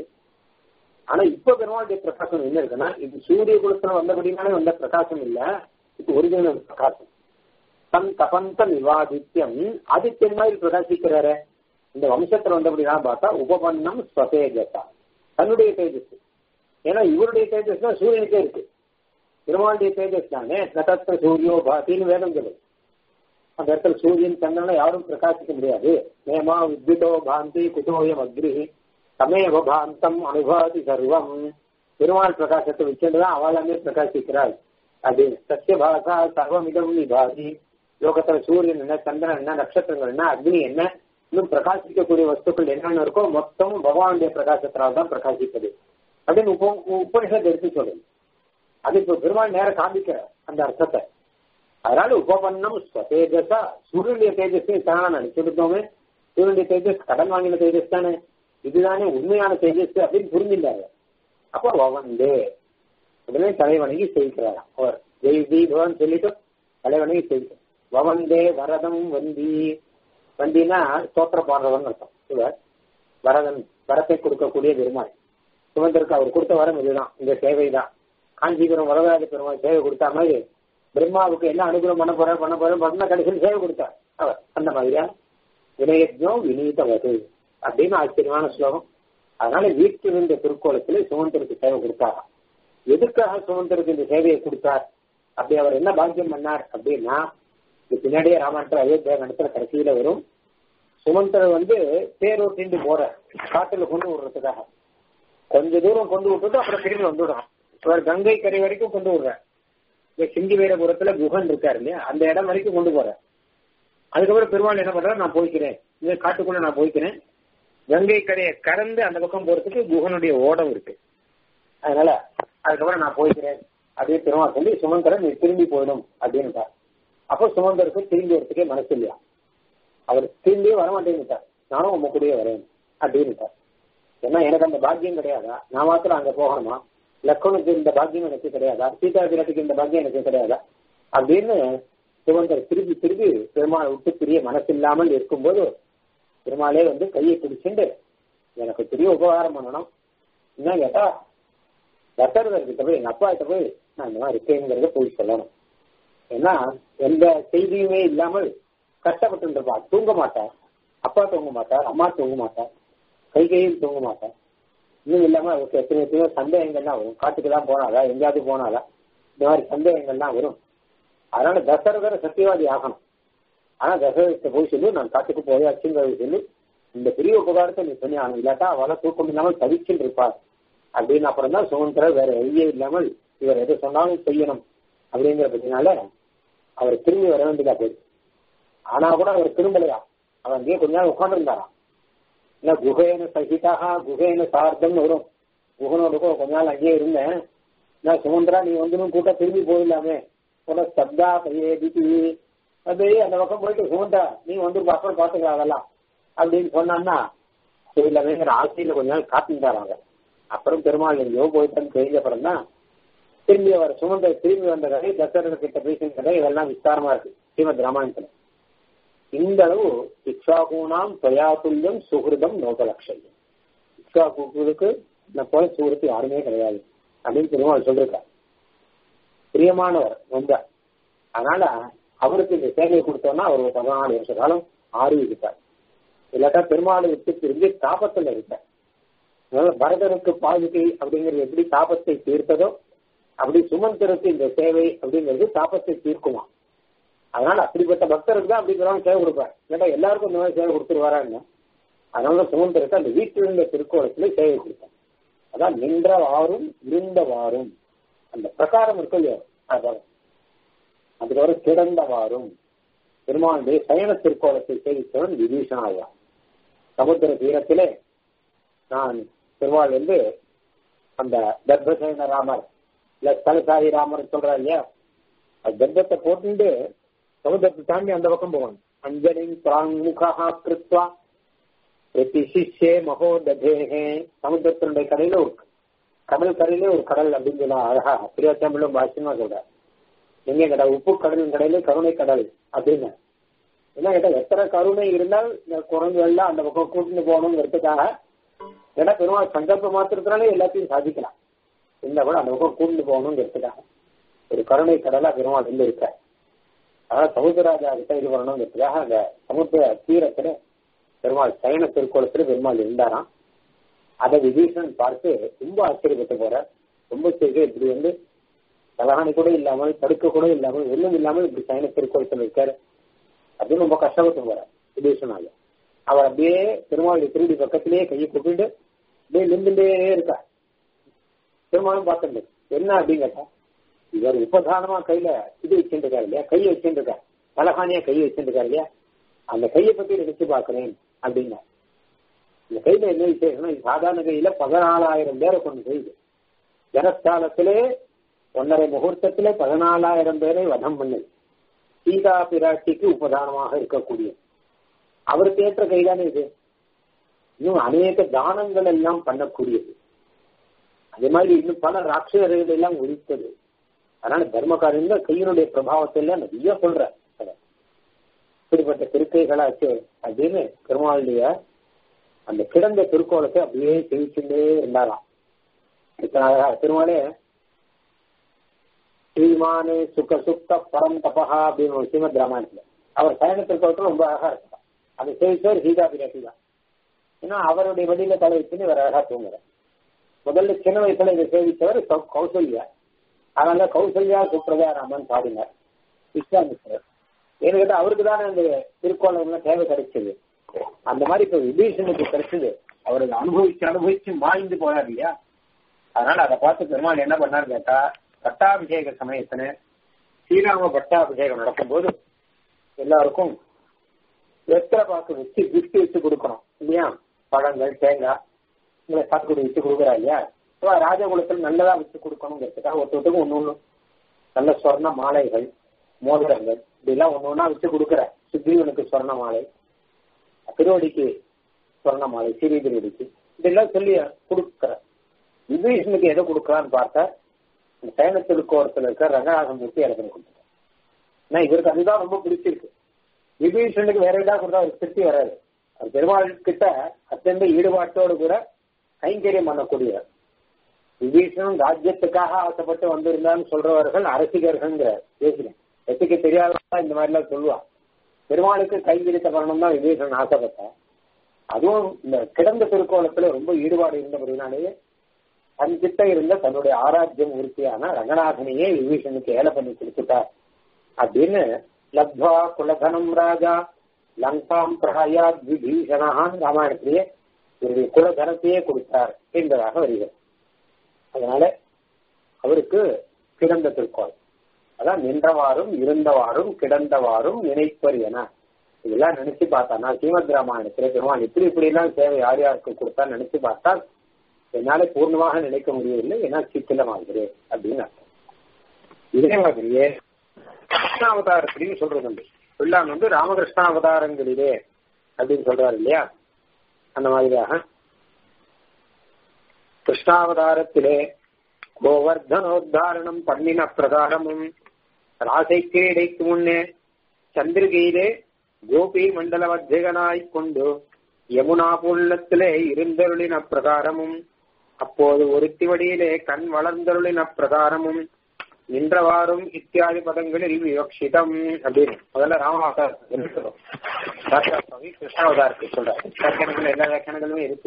[SPEAKER 1] ஆனா இப்ப பெருமாளுடைய பிரகாசம் என்ன இருக்குன்னா இது சூரிய குலத்துல வந்தபடினாலே வந்த பிரகாசம் இல்ல இது ஒரிஜினல் பிரகாசம் தன் தபந்த விவாதித்யம் ஆதித்யன் மாதிரி பிரகாசிக்கிறாரு இந்த வம்சத்துல வந்தபடினா பார்த்தா உபபன்னம் ஸ்வதேஜசா தன்னுடைய தேஜஸ் ஏன்னா இவருடைய தேஜஸ் தான் சூரியனுக்கே இருக்கு பெருமாளுடைய தேஜஸ் தானே நதத்திர சூரியோ பாத்தின்னு வேதம் சொல்லுது அந்த இடத்துல சூரியன் சந்திரனை யாரும் பிரகாசிக்க முடியாது நேமா வித்யுதோ பாந்தி குதோயம் அக்ரி சமேவ பாந்தம் அனுபாதி சர்வம் பெருமாள் பிரகாசத்தை வச்சுட்டுதான் அவளாமே பிரகாசிக்கிறாள் அப்படின்னு சத்திய பாசா சர்வமிதம் நிபாதி லோகத்துல சூரியன் என்ன சந்திரன் என்ன நட்சத்திரங்கள் என்ன அக்னி என்ன இன்னும் பிரகாசிக்கக்கூடிய வஸ்துக்கள் என்னென்ன இருக்கோ மொத்தமும் பகவானுடைய பிரகாசத்தினால் தான் பிரகாசிப்பது அப்படின்னு உப உபனிஷத்து எடுத்து சொல்லுது அது இப்போ பெருமாள் நேரம் காண்பிக்கிற அந்த அர்த்தத்தை அதனால உபபன்னம் ஸ்வதேஜஸா சூரியனுடைய தேஜஸ் தானே நினைச்சிருந்தோமே சூரியனுடைய தேஜஸ் கடன் வாங்கின தேஜஸ் தானே இதுதானே உண்மையான தேஜஸ் அப்படின்னு புரிஞ்சிருந்தாரு அப்போ வவந்தே உடனே தலைவணங்கி செய்கிறார் அவர் ஜெய் தீபவன் சொல்லிட்டு தலைவணங்கி செய்கிறார் வவந்தே வரதம் வந்தி வந்தினா தோற்ற பாடுறவன் அர்த்தம் இவர் வரதன் வரத்தை கொடுக்கக்கூடிய பெருமாள் சுமந்தருக்கு அவர் கொடுத்த வரம் இதுதான் இந்த சேவை தான் காஞ்சிபுரம் வரதாதி பெருமாள் சேவை கொடுத்தா மாதிரி பிரம்மாவுக்கு என்ன அனுகூலம் பண்ண போற பண்ண போற பண்ண கடைசியில் சேவை கொடுத்தார் அவர் அந்த மாதிரியா வினயஜோ வினீதவது அப்படின்னு ஆச்சரியமான ஸ்லோகம் அதனால வீட்டில் இருந்த திருக்கோலத்திலே சுமந்தருக்கு சேவை கொடுத்தாராம் எதுக்காக சுமந்தருக்கு இந்த சேவையை கொடுத்தார் அப்படி அவர் என்ன பாக்கியம் பண்ணார் அப்படின்னா இது பின்னாடியே ராமாயணத்துல அயோத்தியா நடத்துல கடைசியில வரும் சுமந்தர் வந்து தேரோட்டிண்டு போற காட்டுல கொண்டு விடுறதுக்காக கொஞ்ச தூரம் கொண்டு விட்டுட்டு அப்புறம் திரும்பி வந்துடுறான் இவர் கங்கை கரை வரைக்கும் கொண்டு விடுறார் இந்த சிங்கி வீரபுரத்துல குகன் இருக்காரு இல்லையா அந்த இடம் வரைக்கும் கொண்டு போறேன் அதுக்கப்புறம் பெருமாள் என்ன பண்றாரு நான் போய்க்கிறேன் இந்த காட்டுக்குள்ள நான் போய்க்கிறேன் கங்கை கரையை கடந்து அந்த பக்கம் போறதுக்கு குகனுடைய ஓடம் இருக்கு அதனால அதுக்கப்புறம் நான் போய்க்கிறேன் அப்படியே பெருமாள் சொல்லி சுமந்தரன் நீ திரும்பி போயிடும் அப்படின்ட்டார் அப்போ சுமந்தருக்கு திரும்பி வரத்துக்கே மனசு இல்லையா அவர் திரும்பியே வரமாட்டேன்னுட்டார் நானும் உங்க கூடயே வரேன் அப்படின்ட்டார் ஏன்னா எனக்கு அந்த பாக்கியம் கிடையாதா நான் மாத்திரம் அங்க போகணுமா லக்கனுக்கு இந்த பாக்கியம் எனக்கு கிடையாதா சீதா பிராட்டிக்கு இந்த பாக்கியம் எனக்கு கிடையாதா அப்படின்னு சிவந்தர் திருப்பி திருப்பி பெருமாள் விட்டு பிரிய மனசு இல்லாமல் இருக்கும்போது பெருமாளே வந்து கையை பிடிச்சிட்டு எனக்கு பெரிய உபகாரம் பண்ணணும் என்ன கேட்டா தசரதர் கிட்ட போய் எங்க அப்பா கிட்ட போய் நான் இந்த மாதிரி இருக்கேங்கிறத போய் சொல்லணும் ஏன்னா எந்த செய்தியுமே இல்லாமல் கஷ்டப்பட்டு இருப்பா தூங்க மாட்டேன் அப்பா தூங்க மாட்டார் அம்மா தூங்க மாட்டார் கை கையில் தூங்க மாட்டேன் இன்னும் இல்லாம அவருக்கு எத்தனை எத்தனையோ சந்தேகங்கள்லாம் வரும் காட்டுக்கு தான் போனாலா எங்கேயாவது போனாலா இந்த மாதிரி சந்தேகங்கள்லாம் வரும் அதனால தசரதர் சத்தியவாதி ஆகணும் ஆனா தசரத்தை போய் சொல்லி நான் காட்டுக்கு போயாச்சுங்கிறது சொல்லி இந்த பெரிய உபகாரத்தை நீ பண்ணி ஆகணும் இல்லாட்டா அவளை தூக்கம் இல்லாமல் தவிச்சுட்டு இருப்பார் அப்படின்னு அப்புறம் தான் சுமந்திரர் வேற வழியே இல்லாமல் இவர் எது சொன்னாலும் செய்யணும் அப்படிங்கிறதுனால அவர் திரும்பி வர வேண்டியதா போயிடுச்சு ஆனா கூட அவர் திரும்பலையா அவர் அங்கேயே கொஞ்ச நாள் உட்காந்துருந்தாராம் இல்ல குகையின சகிதாக குகையின சார்த்தம்னு வரும் குகனோட கூட கொஞ்ச நாள் அங்கேயே இருந்தேன் நான் சுமந்திரா நீ வந்து கூட்ட திரும்பி போயிடலாமே உன சப்தா பையேதிக்கு அது அந்த பக்கம் போயிட்டு சுமந்தா நீ வந்து அப்புறம் பாத்துக்கலாம் அதெல்லாம் அப்படின்னு சொன்னான்னா இல்லாமேங்கிற ஆசையில கொஞ்ச நாள் காத்துட்டாராங்க அப்புறம் பெருமாள் எங்கேயோ போயிட்டேன்னு தெரிஞ்ச அப்புறம் தான் திரும்பி அவர் சுமந்த திரும்பி வந்த கதை தசரத கிட்ட பேசின கதை இதெல்லாம் விஸ்தாரமா இருக்கு ஸ்ரீமத் ராமாயணத்துல இந்த அளவு இக்ஷாகூனாம் தொயாத்துல்யம் சுகிருதம் நோகலட்சயம் இக்ஷாகூக்களுக்கு இந்த போல சுகிருத்து யாருமே கிடையாது அப்படின்னு பெருமாள் சொல்லிருக்கார் பிரியமானவர் ரொம்ப அதனால அவருக்கு இந்த சேவையை கொடுத்தோம்னா அவர் ஒரு பதினாலு வருஷ காலம் ஆறுவிட்டார் இல்லாட்டா பெருமாளை விட்டு திரும்பி தாபத்துல இருக்கார் அதனால பரதனுக்கு பாதுகை அப்படிங்கிறது எப்படி தாபத்தை தீர்த்ததோ அப்படி சுமந்தருக்கு இந்த சேவை அப்படிங்கிறது தாபத்தை தீர்க்குமா அதனால அப்படிப்பட்ட பக்தருக்கு தான் அப்படி பெருமாள் சேவை கொடுப்பார் ஏன்னா எல்லாருக்கும் இந்த மாதிரி சேவை கொடுத்துருவாரான்னு அதனால சுமந்தருக்கு அந்த வீட்டில் இருந்த திருக்கோலத்துல சேவை கொடுத்தார் அதான் நின்றவாறும் இருந்தவாறும் அந்த பிரகாரம் இருக்கு இல்லையோ அதான் அதுக்கு வர கிடந்தவாறும் பெருமாளுடைய சயன திருக்கோலத்தை சேவித்தவன் விபீஷணாயா சமுத்திர தீரத்திலே நான் பெருமாள் வந்து அந்த தர்பசேன ராமர் இல்ல ஸ்தலசாரி ராமர் சொல்றா இல்லையா அது தர்பத்தை போட்டுட்டு சமுத்திரத்தை தாண்டி அந்த பக்கம் போகணும் அஞ்சலின் பிராங்முகா கிருத்வா பிரதிசிஷே மகோதேகே சமுத்திரத்தினுடைய கடையில ஒரு கடல் கரையிலே ஒரு கடல் அப்படின்னு சொல்ல அழகா பிரியாத்தமிழும் பாஷ்யமா சொல்ற எங்க கடல் உப்பு கடலின் கடையில கருணை கடல் அப்படின்னு என்ன கேட்டா எத்தனை கருணை இருந்தால் இந்த குரங்குகள்லாம் அந்த பக்கம் கூட்டிட்டு போகணுங்கிறதுக்காக ஏன்னா பெருமாள் சங்கல்ப மாத்திரத்தினாலே எல்லாத்தையும் சாதிக்கலாம் இந்த கூட அந்த பக்கம் கூட்டிட்டு போகணுங்கிறதுக்காக ஒரு கருணை கடலா பெருமாள் இருந்து இருக்க அதாவது சமுத்திரராஜா கிட்ட இது பண்ணணுங்கிறதுக்காக அந்த சமுத்திர தீரத்துல பெருமாள் சயன திருக்கோலத்துல பெருமாள் இருந்தாராம் அதை விபீஷன் பார்த்து ரொம்ப ஆச்சரியப்பட்டு போற ரொம்ப செய்க இப்படி வந்து தலகாணி கூட இல்லாமல் படுக்க கூட இல்லாமல் ஒண்ணும் இல்லாமல் இப்படி சயன திருக்கோலத்தில் இருக்காரு அப்படின்னு ரொம்ப கஷ்டப்பட்டு போற விபீஷனால அவர் அப்படியே பெருமாளுடைய திருடி பக்கத்திலேயே கையை கூப்பிட்டு அப்படியே நின்றுட்டே இருக்கா பெருமாளும் பார்த்துட்டு என்ன அப்படின்னு கேட்டா இவர் உபதானமா கையில இது வச்சுட்டு இருக்காரு இல்லையா கை வச்சுட்டு இருக்காரு தலகாணியா கை வச்சுட்டு இருக்காரு இல்லையா அந்த கையை பத்தி நினைச்சு பாக்குறேன் அப்படின்னா இந்த கையில என்ன விசேஷம்னா சாதாரண கையில பதினாலாயிரம் பேரை கொண்டு செய்து ஜனஸ்தானத்திலே ஒன்னரை முகூர்த்தத்திலே பதினாலாயிரம் பேரை வதம் பண்ணு சீதா பிராட்டிக்கு உபதானமாக இருக்கக்கூடிய அவருக்கு ஏற்ற கைதானே இது இன்னும் அநேக தானங்கள் எல்லாம் பண்ணக்கூடியது அதே மாதிரி இன்னும் பல ராட்சசர்கள் எல்லாம் ஒழித்தது அதனால தர்மகாரங்க கையினுடைய பிரபாவத்தை எல்லாம் நிறைய சொல்ற இப்படிப்பட்ட திருக்கைகளாச்சு அப்படின்னு பெருமாளுடைய அந்த கிடந்த திருக்கோலத்தை அப்படியே செவிச்சுட்டே இருந்தாராம் திருமாலே ஸ்ரீமானே சுக சுத்த பரம் தபஹா அப்படின்னு ஒரு ஸ்ரீமத் ராமாயணத்துல அவர் சயன திருக்கோலத்துல ரொம்ப அழகா இருக்கார் அதை சேவிச்சவர் சீதா பிராட்டி தான் ஏன்னா அவருடைய வழியில தலை வச்சுன்னு இவர் அழகா தூங்குற முதல்ல சின்ன வயசுல இதை சேவித்தவர் கௌசல்யா அதனால கௌசல்யா சுப்ரதா ராமன் பாடினார் விஸ்வாமிஸ்வரர் ஏன்னு கேட்டா அவருக்கு தானே அந்த திருக்கோலம் தேவை கிடைச்சது அந்த மாதிரி இப்ப விபீஷனுக்கு கிடைச்சது அவருக்கு அனுபவிச்சு அனுபவிச்சு மாய்ந்து போனார் இல்லையா அதனால அதை பார்த்து பெருமாள் என்ன பண்ணார் கேட்டா பட்டாபிஷேக சமயத்துல ஸ்ரீராம பட்டாபிஷேகம் நடக்கும்போது எல்லாருக்கும் வெத்தலை பாக்கு வச்சு கிஃப்ட் வச்சு கொடுக்கணும் இல்லையா பழங்கள் தேங்காய் இல்லை சாத்துக்குடி வச்சு கொடுக்குறா இல்லையா ராஜகுலத்தில் நல்லதா வச்சு கொடுக்கணுங்கிறதுக்காக ஒருத்தருக்கு ஒண்ணு ஒண்ணு நல்ல சொர்ண மாலைகள் மோதிரங்கள் இப்படிலாம் ஒண்ணு ஒண்ணா வச்சு கொடுக்குற சுக்ரீவனுக்கு சொர்ண மாலை திருவடிக்கு சொர்ண மாலை சிறிது நடிச்சு இதெல்லாம் சொல்லி கொடுக்குற விபீஷனுக்கு எதை கொடுக்கலான்னு பார்த்தா இந்த சயன திருக்கோரத்தில் இருக்க ரங்கநாதமூர்த்தி இடத்துல கொடுத்துட்டார் ஏன்னா இவருக்கு அதுதான் ரொம்ப பிடிச்சிருக்கு விபீஷனுக்கு வேற ஏதாவது கொடுத்தா அவருக்கு திருப்தி வராது அவர் பெருமாள் கிட்ட அத்தந்த ஈடுபாட்டோடு கூட கைங்கரியம் பண்ணக்கூடியவர் விபீஷணன் ராஜ்யத்துக்காக ஆசைப்பட்டு வந்திருந்தான்னு சொல்றவர்கள் அரசிகர்கள்ங்கிற பேசுறேன் எத்துக்கு தெரியாதவங்க இந்த மாதிரி எல்லாம் சொல்லுவான் பெருமாளுக்கு கைங்கரித்த பண்ணணும் தான் விபீஷணன் ஆசைப்பட்டான் அதுவும் இந்த கிடந்த திருக்கோலத்துல ரொம்ப ஈடுபாடு இருந்தபடினாலேயே தன் கிட்ட இருந்த தன்னுடைய ஆராத்தியம் உறுதியான ரங்கநாதனையே விபீஷனுக்கு ஏல பண்ணி கொடுத்துட்டார் அப்படின்னு லப்வா குலதனம் ராஜா லங்காம் பிரகாயாத் விபீஷணான் ராமாயணத்திலேயே இவருடைய குலதனத்தையே கொடுத்தார் என்பதாக வருகிறது அதனால அவருக்கு கிடந்த திருக்கோள் அதான் நின்றவாறும் இருந்தவாறும் கிடந்தவாறும் நினைப்பர் என இதெல்லாம் நினைச்சு பார்த்தா நான் ஸ்ரீமத் ராமாயணத்துல பெருமாள் இப்படி இப்படி எல்லாம் சேவை யார் யாருக்கு கொடுத்தா நினைச்சு பார்த்தால் என்னால பூர்ணமாக நினைக்க முடியவில்லை ஏன்னா சித்திலமாகிறேன் அப்படின்னு அர்த்தம் இதே மாதிரியே கிருஷ்ணாவதாரத்திலையும் சொல்றது உண்டு பிள்ளான் வந்து ராமகிருஷ்ணாவதாரங்களிலே அப்படின்னு சொல்றாரு இல்லையா அந்த மாதிரியாக கிருஷ்ணாவதாரத்திலே கோவர்தனோத்தாரணம் பண்ணின பிரகாரமும் ராசைக்கு இடைக்கு முன்னே சந்திரிகையிலே கோபி மண்டல வர்த்தகனாய் கொண்டு யமுனா புள்ளத்திலே இருந்தருளின பிரகாரமும் அப்போது ஒருத்தி வடியிலே கண் வளர்ந்தருளின பிரகாரமும் நின்றவாறும் இத்தியாதி பதங்களில் விவக்ஷிதம் அப்படின்னு முதல்ல ராமாவதாரம் கிருஷ்ணாவதாரத்தை சொல்றாரு வியாக்கியானங்கள் எல்லா வியாக்கியானங்களுமே இருக்கு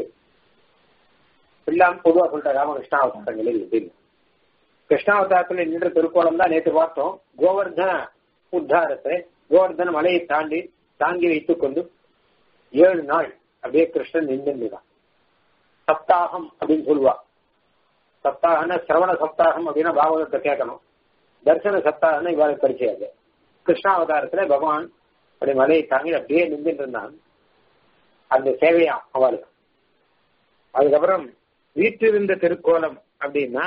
[SPEAKER 1] எல்லாம் பொதுவா சொல்ற ராமகிருஷ்ணாவதாரங்களில் அப்படின்னு கிருஷ்ணாவதாரத்துல நின்ற திருக்கோலம் தான் நேற்று பார்த்தோம் கோவர்தன உத்தாரத்தை கோவர்தன மலையை தாண்டி தாங்கி வைத்துக் கொண்டு ஏழு நாள் அப்படியே கிருஷ்ணன் நின்றுதான் சப்தாகம் அப்படின்னு சொல்லுவா சப்தாகன சிரவண சப்தாகம் அப்படின்னா பாகவதத்தை கேட்கணும் தர்சன சப்தாகம்னா இவாளுக்கு பரிச்சயாது கிருஷ்ணாவதாரத்துல பகவான் அப்படி மலையை தாங்கி அப்படியே நின்றுட்டு இருந்தான் அந்த சேவையா அவளுக்கு அதுக்கப்புறம் வீட்டிருந்த திருக்கோலம் அப்படின்னா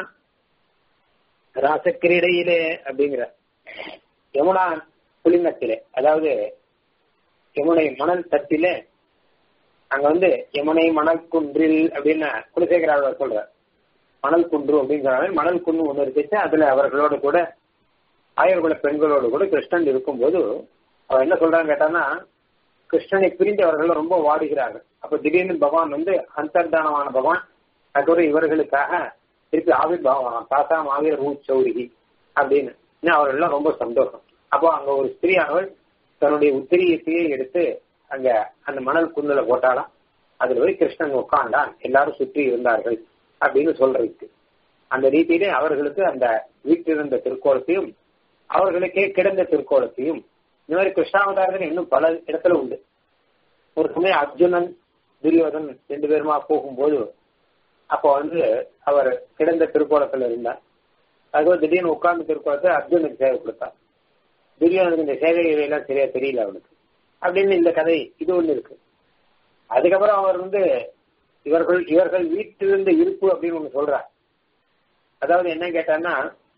[SPEAKER 1] ராசக்கிரீடையிலே அப்படிங்கிற யமுனா புலிங்கத்திலே அதாவது யமுனை மணல் தட்டிலே அங்க வந்து யமுனை மணல் குன்றில் அப்படின்னு குலசேகராவர் சொல்ற மணல் குன்று அப்படிங்கிறாங்க மணல் குன்று ஒண்ணு இருந்துச்சு அதுல அவர்களோடு கூட ஆயர்குல பெண்களோடு கூட கிருஷ்ணன் இருக்கும்போது அவ என்ன சொல்றாங்க கேட்டான்னா கிருஷ்ணனை பிரிந்து அவர்கள் ரொம்ப வாடுகிறார்கள் அப்ப திடீர்னு பகவான் வந்து அந்தர்தானமான பகவான் அதுக்கப்புறம் இவர்களுக்காக திருப்பி ஆவிர் பகவான் தாத்தாம் ஆவிர் ரூ சௌரிகி அப்படின்னு இன்னும் அவர்கள்லாம் ரொம்ப சந்தோஷம் அப்போ அங்க ஒரு ஸ்திரீயானவள் தன்னுடைய உத்திரியத்தையே எடுத்து அங்க அந்த மணல் குன்னுல போட்டாலாம் அதுல போய் கிருஷ்ணன் உட்காண்டான் எல்லாரும் சுற்றி இருந்தார்கள் அப்படின்னு சொல்றதுக்கு அந்த ரீதியிலே அவர்களுக்கு அந்த வீட்டிலிருந்த திருக்கோலத்தையும் அவர்களுக்கே கிடந்த திருக்கோலத்தையும் இந்த மாதிரி கிருஷ்ணாவதாரத்தில் இன்னும் பல இடத்துல உண்டு ஒரு சமயம் அர்ஜுனன் துரியோதன் ரெண்டு பேருமா போகும்போது அப்போ வந்து அவர் கிடந்த திருக்கோலத்துல இருந்தார் அதுக்கு திடீர்னு உட்கார்ந்து திருக்கோலத்தை அர்ஜுனுக்கு சேவை கொடுத்தார் துரியோதனுக்கு இந்த சேவைகள் எல்லாம் சரியா தெரியல அவனுக்கு அப்படின்னு இந்த கதை இது ஒண்ணு இருக்கு அதுக்கப்புறம் அவர் வந்து இவர்கள் இவர்கள் வீட்டிலிருந்து இருப்பு அப்படின்னு ஒண்ணு சொல்றார் அதாவது என்ன கேட்டான்னா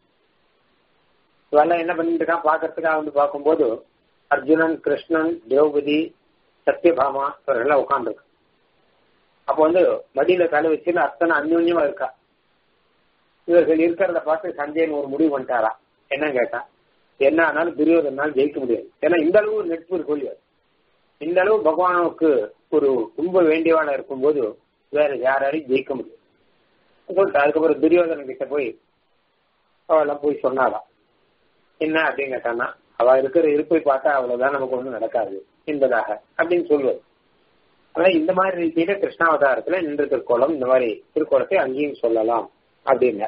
[SPEAKER 1] இவெல்லாம் என்ன பண்ணிட்டு இருக்கான் பாக்கிறதுக்காக வந்து பார்க்கும்போது அர்ஜுனன் கிருஷ்ணன் திரௌபதி சத்யபாமா இவர்கள்லாம் உட்காந்துருக்கு அப்போ வந்து மடியில தலை வச்சு அத்தனை அந்யோன்யமா இருக்கா இவர்கள் இருக்கிறத பார்த்து சஞ்சயன் ஒரு முடிவு பண்ணிட்டாரா என்ன கேட்டான் என்ன ஆனாலும் துரியோதனால் ஜெயிக்க முடியாது ஏன்னா இந்த அளவு நட்பு இருக்கும் இல்லையா இந்த அளவு பகவானுக்கு ஒரு ரொம்ப வேண்டியவாளா இருக்கும்போது வேற யாராலையும் ஜெயிக்க முடியும் சொல்லிட்டு அதுக்கப்புறம் துரியோதனன் கிட்ட போய் அவெல்லாம் போய் சொன்னாலாம் என்ன அப்படின்னு கேட்டான்னா அவ இருக்கிற இருப்பை பார்த்தா அவ்வளவுதான் நமக்கு ஒண்ணும் நடக்காது என்பதாக அப்படின்னு சொல்லுவது ஆனா இந்த மாதிரி ரீதியில கிருஷ்ணாவதாரத்துல நின்ற திருக்கோலம் இந்த மாதிரி திருக்கோலத்தை அங்கேயும் சொல்லலாம் அப்படின்னு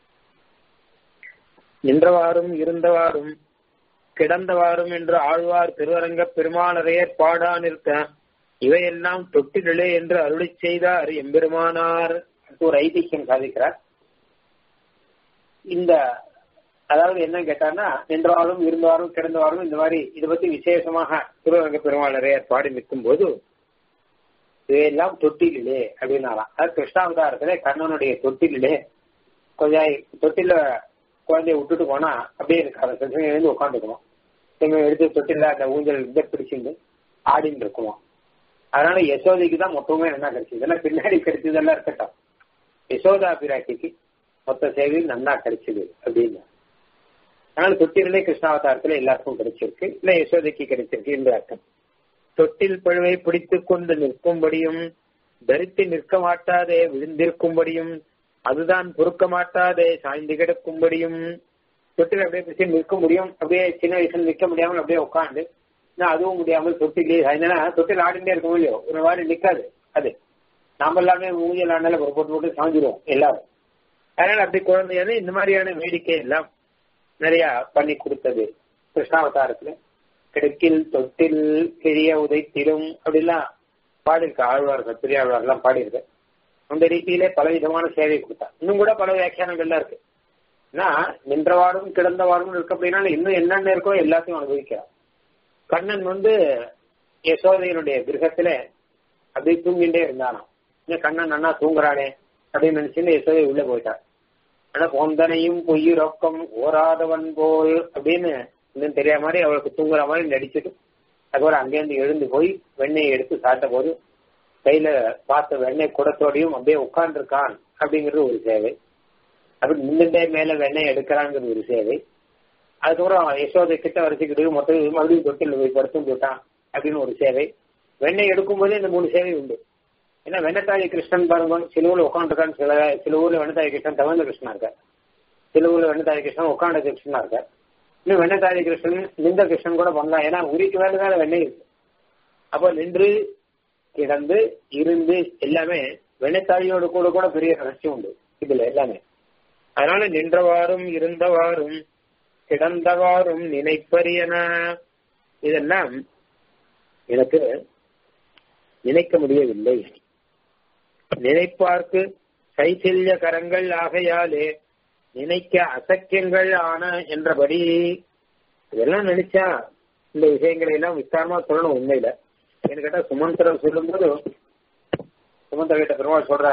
[SPEAKER 1] நின்றவாறும் இருந்தவாறும் கிடந்தவாறும் என்று ஆழ்வார் திருவரங்க பெருமானரையர் பாடா நிற்க இவையெல்லாம் தொட்டிலே என்று அருளி செய்தார் எம்பெருமானார் ஒரு ஐதிஹ்யம் சாதிக்கிறார் இந்த அதாவது என்ன கேட்டான்னா நின்றவாறும் இருந்தவாறும் கிடந்தவாறும் இந்த மாதிரி இதை பத்தி விசேஷமாக திருவரங்க பெருமானரையர் பாடி நிற்கும் போது இவையெல்லாம் தொட்டிலே அப்படின்னாலாம் அதாவது கிருஷ்ணாவதாரத்திலே கண்ணனுடைய தொட்டிலே கொஞ்சம் தொட்டில குழந்தைய விட்டுட்டு போனா அப்படியே இருக்காது சில எழுந்து உட்காந்துக்கணும் சில எடுத்து தொட்டில அந்த ஊஞ்சல் இதை பிடிச்சிருந்து ஆடின்னு இருக்குமா அதனால யசோதைக்கு தான் மொத்தமே நல்லா கிடைச்சது இதெல்லாம் பின்னாடி கிடைச்சதெல்லாம் இருக்கட்டும் யசோதா பிராட்டிக்கு மொத்த சேவையும் நன்னா கிடைச்சது அப்படின்னு அதனால தொட்டிலே கிருஷ்ணாவதாரத்துல எல்லாருக்கும் கிடைச்சிருக்கு இல்ல யசோதைக்கு கிடைச்சிருக்கு என்று அர்த்தம் தொட்டில் பழுவை பிடித்துக் கொண்டு நிற்கும்படியும் தரித்து நிற்க மாட்டாதே விழுந்திருக்கும்படியும் அதுதான் பொறுக்க மாட்டாதே சாய்ந்து கிடக்கும்படியும் தொட்டில் அப்படியே பிடிச்சி நிற்க முடியும் அப்படியே சின்ன வயசுல நிற்க முடியாமல் அப்படியே உட்காந்து அதுவும் முடியாமல் தொட்டிலே சாய்ந்தனா தொட்டில் ஆடிட்டே இருக்க முடியும் ஒரு மாதிரி நிக்காது அது நாம எல்லாமே ஊஞ்சல் ஆண்டால ஒரு போட்டு போட்டு சாஞ்சிருவோம் எல்லாரும் அதனால அப்படி குழந்தையான இந்த மாதிரியான வேடிக்கை எல்லாம் நிறைய பண்ணி கொடுத்தது கிருஷ்ணாவதாரத்துல கிடக்கில் தொட்டில் கிழிய உதைத்திலும் அப்படிலாம் பாடியிருக்க ஆழ்வார்கள் பெரியாழ்வார் எல்லாம் பாடியிருக்க அந்த ரீதியிலே பல விதமான சேவை கொடுத்தா இன்னும் கூட பல வியாக்கியானங்கள்லாம் இருக்கு ஏன்னா நின்றவாடும் கிடந்தவாடும் இருக்கு அப்படின்னா இன்னும் என்னென்ன இருக்கோ எல்லாத்தையும் அனுபவிக்கிறான் கண்ணன் வந்து யசோதையனுடைய கிரகத்துல அப்படியே தூங்கிட்டே இருந்தானாம் இன்னும் கண்ணன் நன்னா தூங்குறானே அப்படின்னு நினைச்சுன்னு யசோதை உள்ள போயிட்டான் ஆனா பொந்தனையும் பொய்யு ரொக்கம் ஓராதவன் போல் அப்படின்னு இன்னும் தெரியாத மாதிரி அவளுக்கு தூங்குற மாதிரி நடிச்சுட்டு அதுக்கப்புறம் அங்கேருந்து எழுந்து போய் வெண்ணெயை எடுத்து சாட்ட போது கையில பார்த்த வெண்ணெய் குடத்தோடையும் அப்படியே உட்கார்ந்துருக்கான் அப்படிங்கிறது ஒரு சேவை அப்படி நின்றுட்டே மேல வெண்ணெய் எடுக்கிறாங்கிறது ஒரு சேவை அதுக்கப்புறம் யசோதை கிட்ட வரைச்சிக்கிட்டு மொத்தம் மறுபடியும் தொட்டில் போய் படுத்தும் போட்டான் அப்படின்னு ஒரு சேவை வெண்ணெய் எடுக்கும்போதே இந்த மூணு சேவை உண்டு ஏன்னா வெண்ணத்தாயி கிருஷ்ணன் பாருங்க சில ஊர்ல உட்காந்துருக்கான்னு சில சில ஊர்ல வெண்ணத்தாயி கிருஷ்ணன் தவந்த கிருஷ்ணனா இருக்கார் சில ஊர்ல வெண்ணத்தாயி கிருஷ்ணன் உட்காண்ட கிருஷ்ணனா இருக்கார் இன்னும் வெண்ணத்தாயி கிருஷ்ணன் நின்ற கிருஷ்ணன் கூட பண்ணலாம் ஏன்னா உரிக்கு மேல மேல வெண்ணெய் இருக்கு அப்போ நின்று கிடந்து இருந்து எல்லாமே வெண்ணத்தாயோடு கூட கூட பெரிய ரகசியம் உண்டு இதுல எல்லாமே அதனால நின்றவாறும் இருந்தவாறும் கிடந்தவாறும் நினைப்பரியன இதெல்லாம் எனக்கு நினைக்க முடியவில்லை நினைப்பார்க்கு சைத்தில்ய கரங்கள் ஆகையாலே நினைக்க அசக்கியங்கள் ஆன என்றபடி இதெல்லாம் நினைச்சா இந்த விஷயங்களை எல்லாம் விஸ்தாரமா சொல்லணும் உண்மையில என்ன கேட்டா சுமந்திரம் சொல்லும்போது சுமந்திர கிட்ட பெருமாள் சொல்ற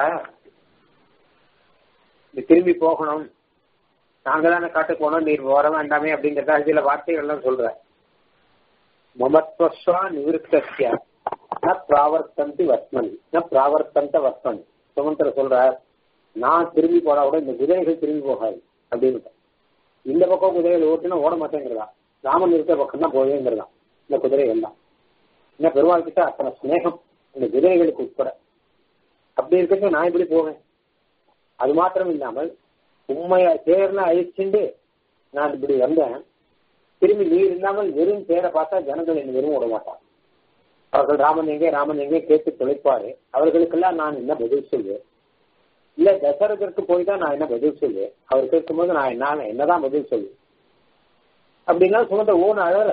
[SPEAKER 1] திரும்பி போகணும் நாங்க தானே காட்டுக்கு போனோம் நீர் வர வேண்டாமே அப்படிங்கிறதா சில வார்த்தைகள் எல்லாம் சொல்ற மமத்வஸ்வா நிவிருத்தியா ந பிராவர்த்தந்தி வத்மன் ந பிராவர்த்தந்த வத்மன் சுமந்திர சொல்ற நான் திரும்பி போனா கூட இந்த குதிரைகள் திரும்பி போகாது அப்படின்னு இந்த பக்கம் குதிரைகள் ஓட்டுனா ஓட மாட்டேங்கிறதா ராமன் இருக்கிற பக்கம் தான் போவேங்கிறதான் இந்த குதிரைகள் எல்லாம் என்ன பெருமாள் கிட்ட அத்தனை ஸ்நேகம் இந்த குதிரைகளுக்கு உட்பட அப்படி இருக்கிறது நான் எப்படி போவேன் அது மாத்திரம் இல்லாமல் உண்மையா சேர்னு அழிச்சுண்டு நான் இப்படி வந்தேன் திரும்பி நீ இல்லாமல் வெறும் பேரை பார்த்தா ஜனங்கள் என்ன வெறும் விட மாட்டான் அவர்கள் ராமன் எங்கே ராமன் எங்கே கேட்டு தொலைப்பாரு அவர்களுக்கெல்லாம் நான் என்ன பதில் சொல்வேன் இல்ல தசரதற்கு போய் தான் நான் என்ன பதில் சொல்லுவேன் அவர் கேட்கும்போது நான் என்ன என்னதான் பதில் சொல்லுவேன் அப்படின்னா சுமந்த ஓன அழற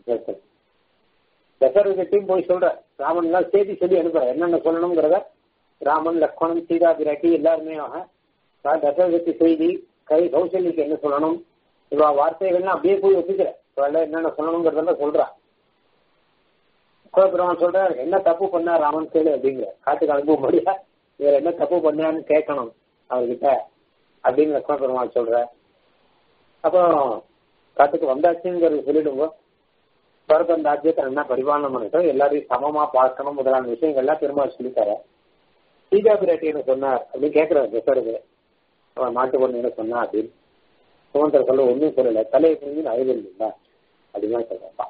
[SPEAKER 1] தசரதத்தையும் போய் சொல்ற ராமன் எல்லாம் செய்தி சொல்லி அனுப்புற என்னென்ன சொல்லணுங்கிறத ராமன் லக்ஷ்மணன் சீதா பிராட்டி எல்லாருமே ஆக தசரதத்து செய்தி கை கௌசல்யக்கு என்ன சொல்லணும் இவா வார்த்தைகள்லாம் அப்படியே போய் ஒப்பிக்கிற இவெல்லாம் என்னென்ன சொல்லணுங்கிறதெல்லாம் சொல்றா கோபுரம் சொல்ற என்ன தப்பு பண்ணா ராமன் கேளு அப்படிங்கிற காட்டுக்கு அனுப்ப முடியா இவர் என்ன தப்பு பண்ணான்னு கேட்கணும் அவர்கிட்ட அப்படின்னு லக்ஷ்மண பெருமாள் சொல்ற அப்புறம் காட்டுக்கு வந்தாச்சுங்கிறது சொல்லிடுங்க பிறகு அந்த ராஜ்யத்தை என்ன பரிபாலனம் பண்ணிட்டோம் எல்லாரையும் சமமா பார்க்கணும் முதலான விஷயங்கள்லாம் பெருமாள் சொல்லித்தர சீதா பிராட்டி என்ன சொன்னார் அப்படின்னு கேட்கிறார் தசரது அவன் நாட்டு பொண்ணு என்ன சொன்னா அப்படின்னு சுமந்தர் சொல்ல ஒன்றும் சொல்லல தலையை புரிஞ்சு அழுது இல்லைங்களா அப்படின்னு சொல்றான்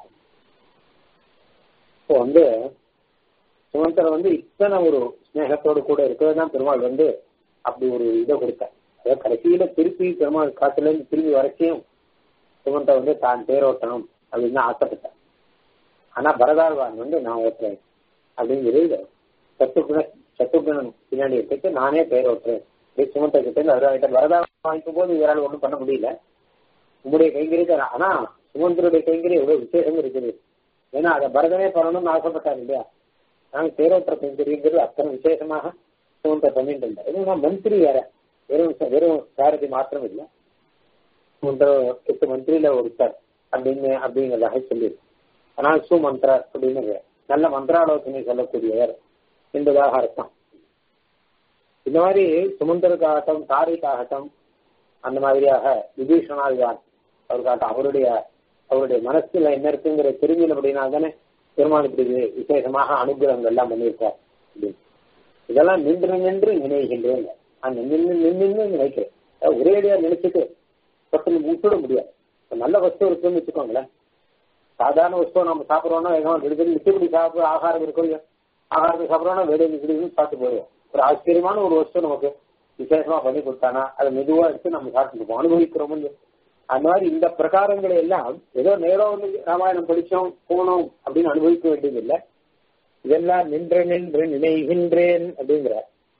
[SPEAKER 1] இப்போ வந்து சுமந்தர் வந்து இத்தனை ஒரு ஸ்நேகத்தோடு கூட இருக்கிறது தான் பெருமாள் வந்து அப்படி ஒரு இதை கொடுத்தார் அதாவது கடைசியில திருப்பி பெருமாள் காத்துல இருந்து திரும்பி வரைக்கும் சுமந்தர் வந்து தான் பேரோட்டணும் அப்படின்னு ஆசைப்பட்டார் ஆனா பரதாழ்வான் வந்து நான் ஓட்டுறேன் அப்படிங்கிறது சத்துக்குண சத்துக்குணன் பின்னாடி எடுத்துட்டு நானே பேர் ஓட்டுறேன் சுமந்த கிட்ட இருந்து அவர்கிட்ட வரதாழ்வான் வாங்கிக்கும் போது இவரால் ஒன்றும் பண்ண முடியல உங்களுடைய கைங்கரியத்தை ஆனா சுமந்தருடைய கைங்கரியம் எவ்வளவு விசேஷம் இருக்குது ஏன்னா அதை பரதமே பண்ணணும்னு ஆசைப்பட்டார் இல்லையா நாங்கள் பேரோட்ட கைங்கரியங்கிறது அத்தனை விசேஷமாக சுமந்த பண்ணிட்டு இருந்தார் ஏன்னா மந்திரி வேற வெறும் வெறும் சாரதி மாத்திரம் இல்லை எட்டு மந்திரியில ஒருத்தர் அப்படின்னு அப்படிங்கிறதாக சொல்லியிருக்கு ஆனால் சுமந்திரர் அப்படின்னு நல்ல மந்திராலோசனை சொல்லக்கூடியவர் என்பதாக அர்த்தம் இந்த மாதிரி சுமந்தருக்காகட்டும் தாரிக்காகட்டும் அந்த மாதிரியாக விபீஷணாதிகான் அவருக்காகட்டும் அவருடைய அவருடைய மனசுல என்ன இருக்குங்கிற தெரிஞ்சல் அப்படின்னா தானே பெருமாள் இப்படி விசேஷமாக அனுகிரகங்கள் எல்லாம் பண்ணியிருக்கார் அப்படின்னு இதெல்லாம் நின்று நின்று நினைகின்றேன் நான் நின்று நின்று நினைக்கிறேன் ஒரேடியா நினைச்சிட்டு பக்கம் விட்டுட முடியாது நல்ல வஸ்து இருக்குன்னு வச்சுக்கோங்களேன் சாதாரண வஸ்துவை நம்ம சாப்பிட்றோம்னா வேகமா விடுதல் மிச்சப்படி சாப்பிட ஆகாரம் இருக்கும் இல்லையா ஆகாரத்தை சாப்பிட்றோம்னா வேடிய விடுதல் சாப்பிட்டு போயிடுவோம் ஒரு ஆச்சரியமான ஒரு வஸ்து நமக்கு விசேஷமா பண்ணி கொடுத்தானா அதை மெதுவா எடுத்து நம்ம சாப்பிட்டுருப்போம் அனுபவிக்கிறோம் அந்த மாதிரி இந்த பிரகாரங்களை எல்லாம் ஏதோ நேரம் வந்து ராமாயணம் படிச்சோம் போனோம் அப்படின்னு அனுபவிக்க வேண்டியதில்லை இதெல்லாம் நின்று நின்று நினைகின்றேன் அப்படிங்கிற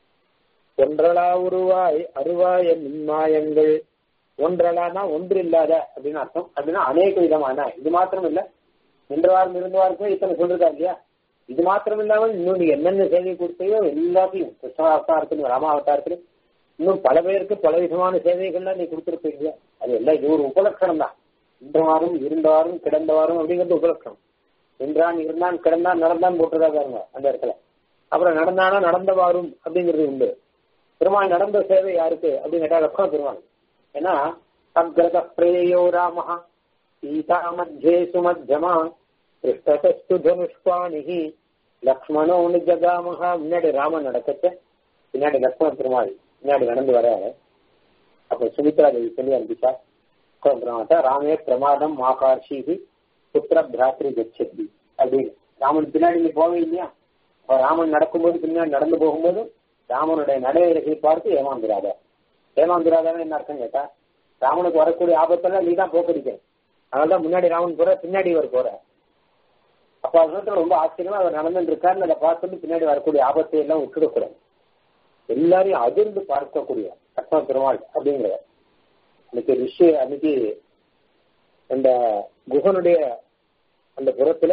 [SPEAKER 1] ஒன்றலா உருவாய் அருவாய மின்மாயங்கள் ஒன்றலானா ஒன்று இல்லாத அப்படின்னு அர்த்தம் அப்படின்னா அநேக விதமான இது மாத்திரம் இல்ல நின்றவாரம் இருந்தவாருக்கும் இத்தனை சொல்லிருக்கா இல்லையா இது மாத்திரம் இல்லாமல் இன்னும் நீ என்னென்ன சேவை கொடுத்தையோ எல்லாத்தையும் கிருஷ்ணாவதாரத்திலும் ராமாவதாரத்திலும் இன்னும் பல பேருக்கு பல விதமான சேவைகள்லாம் நீ கொடுத்துருப்பீங்க அது எல்லாம் இது ஒரு உபலட்சணம் தான் இந்த வாரம் இருந்த வாரம் கிடந்த வாரம் அப்படிங்கிறது உபலட்சணம் நின்றான் இருந்தான் கிடந்தான் நடந்தான் போட்டுறதா பாருங்க அந்த இடத்துல அப்புறம் நடந்தானா நடந்த வாரும் அப்படிங்கிறது உண்டு பெருமாள் நடந்த சேவை யாருக்கு அப்படின்னு கேட்டா லக்ஷ்மண பெருமாள் ஏன்னா அக்ரத பிரேயோ ராம சீதா மத்தியே சுமத்தியமா கிருஷ்ணதஸ்து தனுஷ்பாணிகி லக்ஷ்மணோ ஜகாமகா முன்னாடி ராமன் நடக்கச்ச பின்னாடி லக்ஷ்மண பெருமாள் பின்னாடி நடந்து வர அப்ப சுமித்ரா தேவி சொல்லி அனுப்பிச்சா ராமே பிரமாதம் மாகார்ஷி புத்திர பிராத்திரி கச்சதி அப்படின்னு ராமன் பின்னாடி நீ போவே இல்லையா ராமன் நடக்கும்போது பின்னாடி நடந்து போகும்போது ராமனுடைய நடையழகை பார்த்து ஏமாந்துராத ஏமாந்துராதான்னு என்ன அர்த்தம் கேட்டா ராமனுக்கு வரக்கூடிய ஆபத்தெல்லாம் நீ தான் போக்கடிக்க அதனாலதான் முன்னாடி ராமன் போற பின்னாடி இவர் போற அப்ப அது ரொம்ப ஆச்சரியமா அவர் நடந்துட்டு இருக்காருன்னு அதை பார்த்துட்டு பின்னாடி வரக்கூடிய ஆபத்தை எல்லாம் விட்டுடக்கூடாது எல்லாரையும் அதிர்ந்து பார்க்கக்கூடிய லக்ஷ்மண பெருமாள் அப்படிங்கிற அன்னைக்கு ரிஷி அன்னைக்கு இந்த குகனுடைய அந்த புறத்துல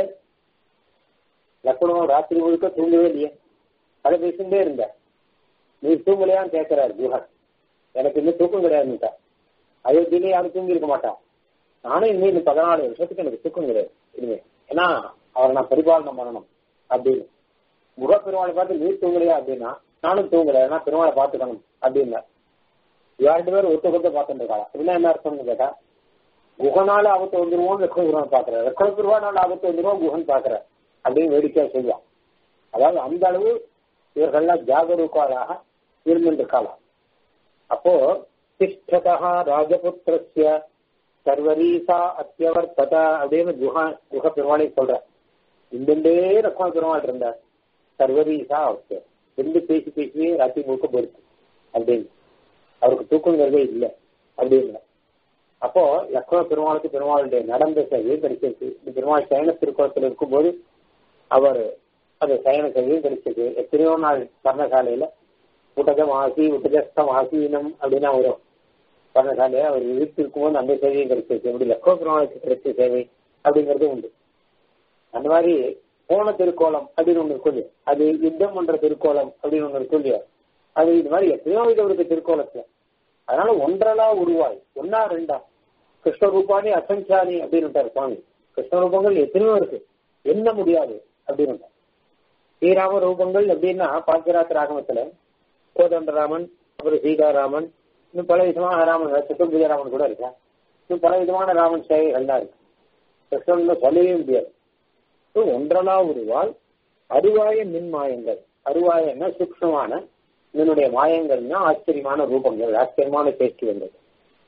[SPEAKER 1] லக்ஷ்மணம் ராத்திரி முழுக்க தூங்கவே இல்லையே அதை பேசிட்டே இருந்த நீ தூங்கலையான்னு கேட்கிறாரு குஹன் எனக்கு இன்னும் தூக்கம் கிடையாதுட்டா அயோத்தியிலே யாரும் தூங்கி இருக்க மாட்டான் நானும் இனிமே இந்த பதினாலு வருஷத்துக்கு எனக்கு தூக்கம் கிடையாது இனிமே ஏன்னா அவரை நான் பரிபாலனம் பண்ணணும் அப்படின்னு முக பெருமாளை பார்த்து நீ தூங்கலையா அப்படின்னா நானும் தூங்கல ஏன்னா பெருமாளை பார்த்துக்கணும் அப்படின்னா ரெண்டு பேரும் ஒருத்த கொத்த பார்த்துட்டு இருக்காங்க அப்படின்னா என்ன அர்த்தம்னு கேட்டா குகனால ஆபத்து வந்துருவோம் லட்சுமி பெருமாள் பாக்குறாரு லட்சுமி பெருமாள் ஆபத்து வந்துருவோம் குகன் பாக்குற அப்படின்னு வேடிக்கையா சொல்லுவான் அதாவது அந்த அளவு இவர்கள்லாம் ஜாகரூக்காளாக இருந்திருக்காளாம் அப்போ திஷ்டதா ராஜபுத்திரஸ்ய சர்வரீசா அத்தியவர்த்தத அப்படின்னு குஹா குஹ பெருமாளை சொல்ற இந்தே லக்ஷ்மண பெருமாள் இருந்தார் சர்வரீசா அவசிய ரெண்டு பேசி பேசியே ராத்தி முழுக்க போயிருக்கு அப்படின்னு அவருக்கு தூக்கங்கிறதே இல்லை அப்படின்னு அப்போ லக்ஷ்மண பெருமாளுக்கு பெருமாளுடைய நடந்த சேவையும் கிடைச்சிருக்கு இந்த பெருமாள் சயன திருக்குளத்தில் இருக்கும்போது அவர் அந்த சயன சேவையும் கிடைச்சது எத்தனையோ நாள் பர்ணசாலையில உட்டகம் ஆசி உட்டகஸ்தம் ஆசீனம் அப்படின்னா வரும் பர்ணசாலையில அவர் இழுத்து இருக்கும்போது அந்த சேவையும் கிடைச்சிருக்கு இப்படி லக்ஷ்மண பெருமாளுக்கு கிடைச்ச சேவை அப்படிங்கிறது உண்டு அந்த மாதிரி போன திருக்கோலம் அப்படின்னு ஒண்ணு இருக்கும் இல்லையா அது யுத்தம் பண்ற திருக்கோலம் அப்படின்னு ஒண்ணு இருக்கும் இல்லையா அது இது மாதிரி எத்தனையோ விதம் இருக்கு திருக்கோலத்துல அதனால ஒன்றலா உருவாய் ஒன்னா ரெண்டா கிருஷ்ண ரூபானி அசஞ்சானி அப்படின்னு சுவாமி கிருஷ்ண ரூபங்கள் எத்தனையோ இருக்கு என்ன முடியாது அப்படின்னு ஸ்ரீராம ரூபங்கள் அப்படின்னா பாக்கியராத் ராகமத்துல கோதண்டராமன் அப்புறம் சீதாராமன் இன்னும் பல விதமான ராமன் சத்துர்புஜ ராமன் கூட இருக்கா இன்னும் பல விதமான ராமன் சேவைகள்லாம் இருக்கு கிருஷ்ணன் சொல்லவே முடியாது ஒன்றலா உருவால் அருவாய மின்மாயங்கள் அருவாயன்னா சூக்ஷமான இதனுடைய மாயங்கள்னா ஆச்சரியமான ரூபங்கள் ஆச்சரியமான பேச்சு வந்தது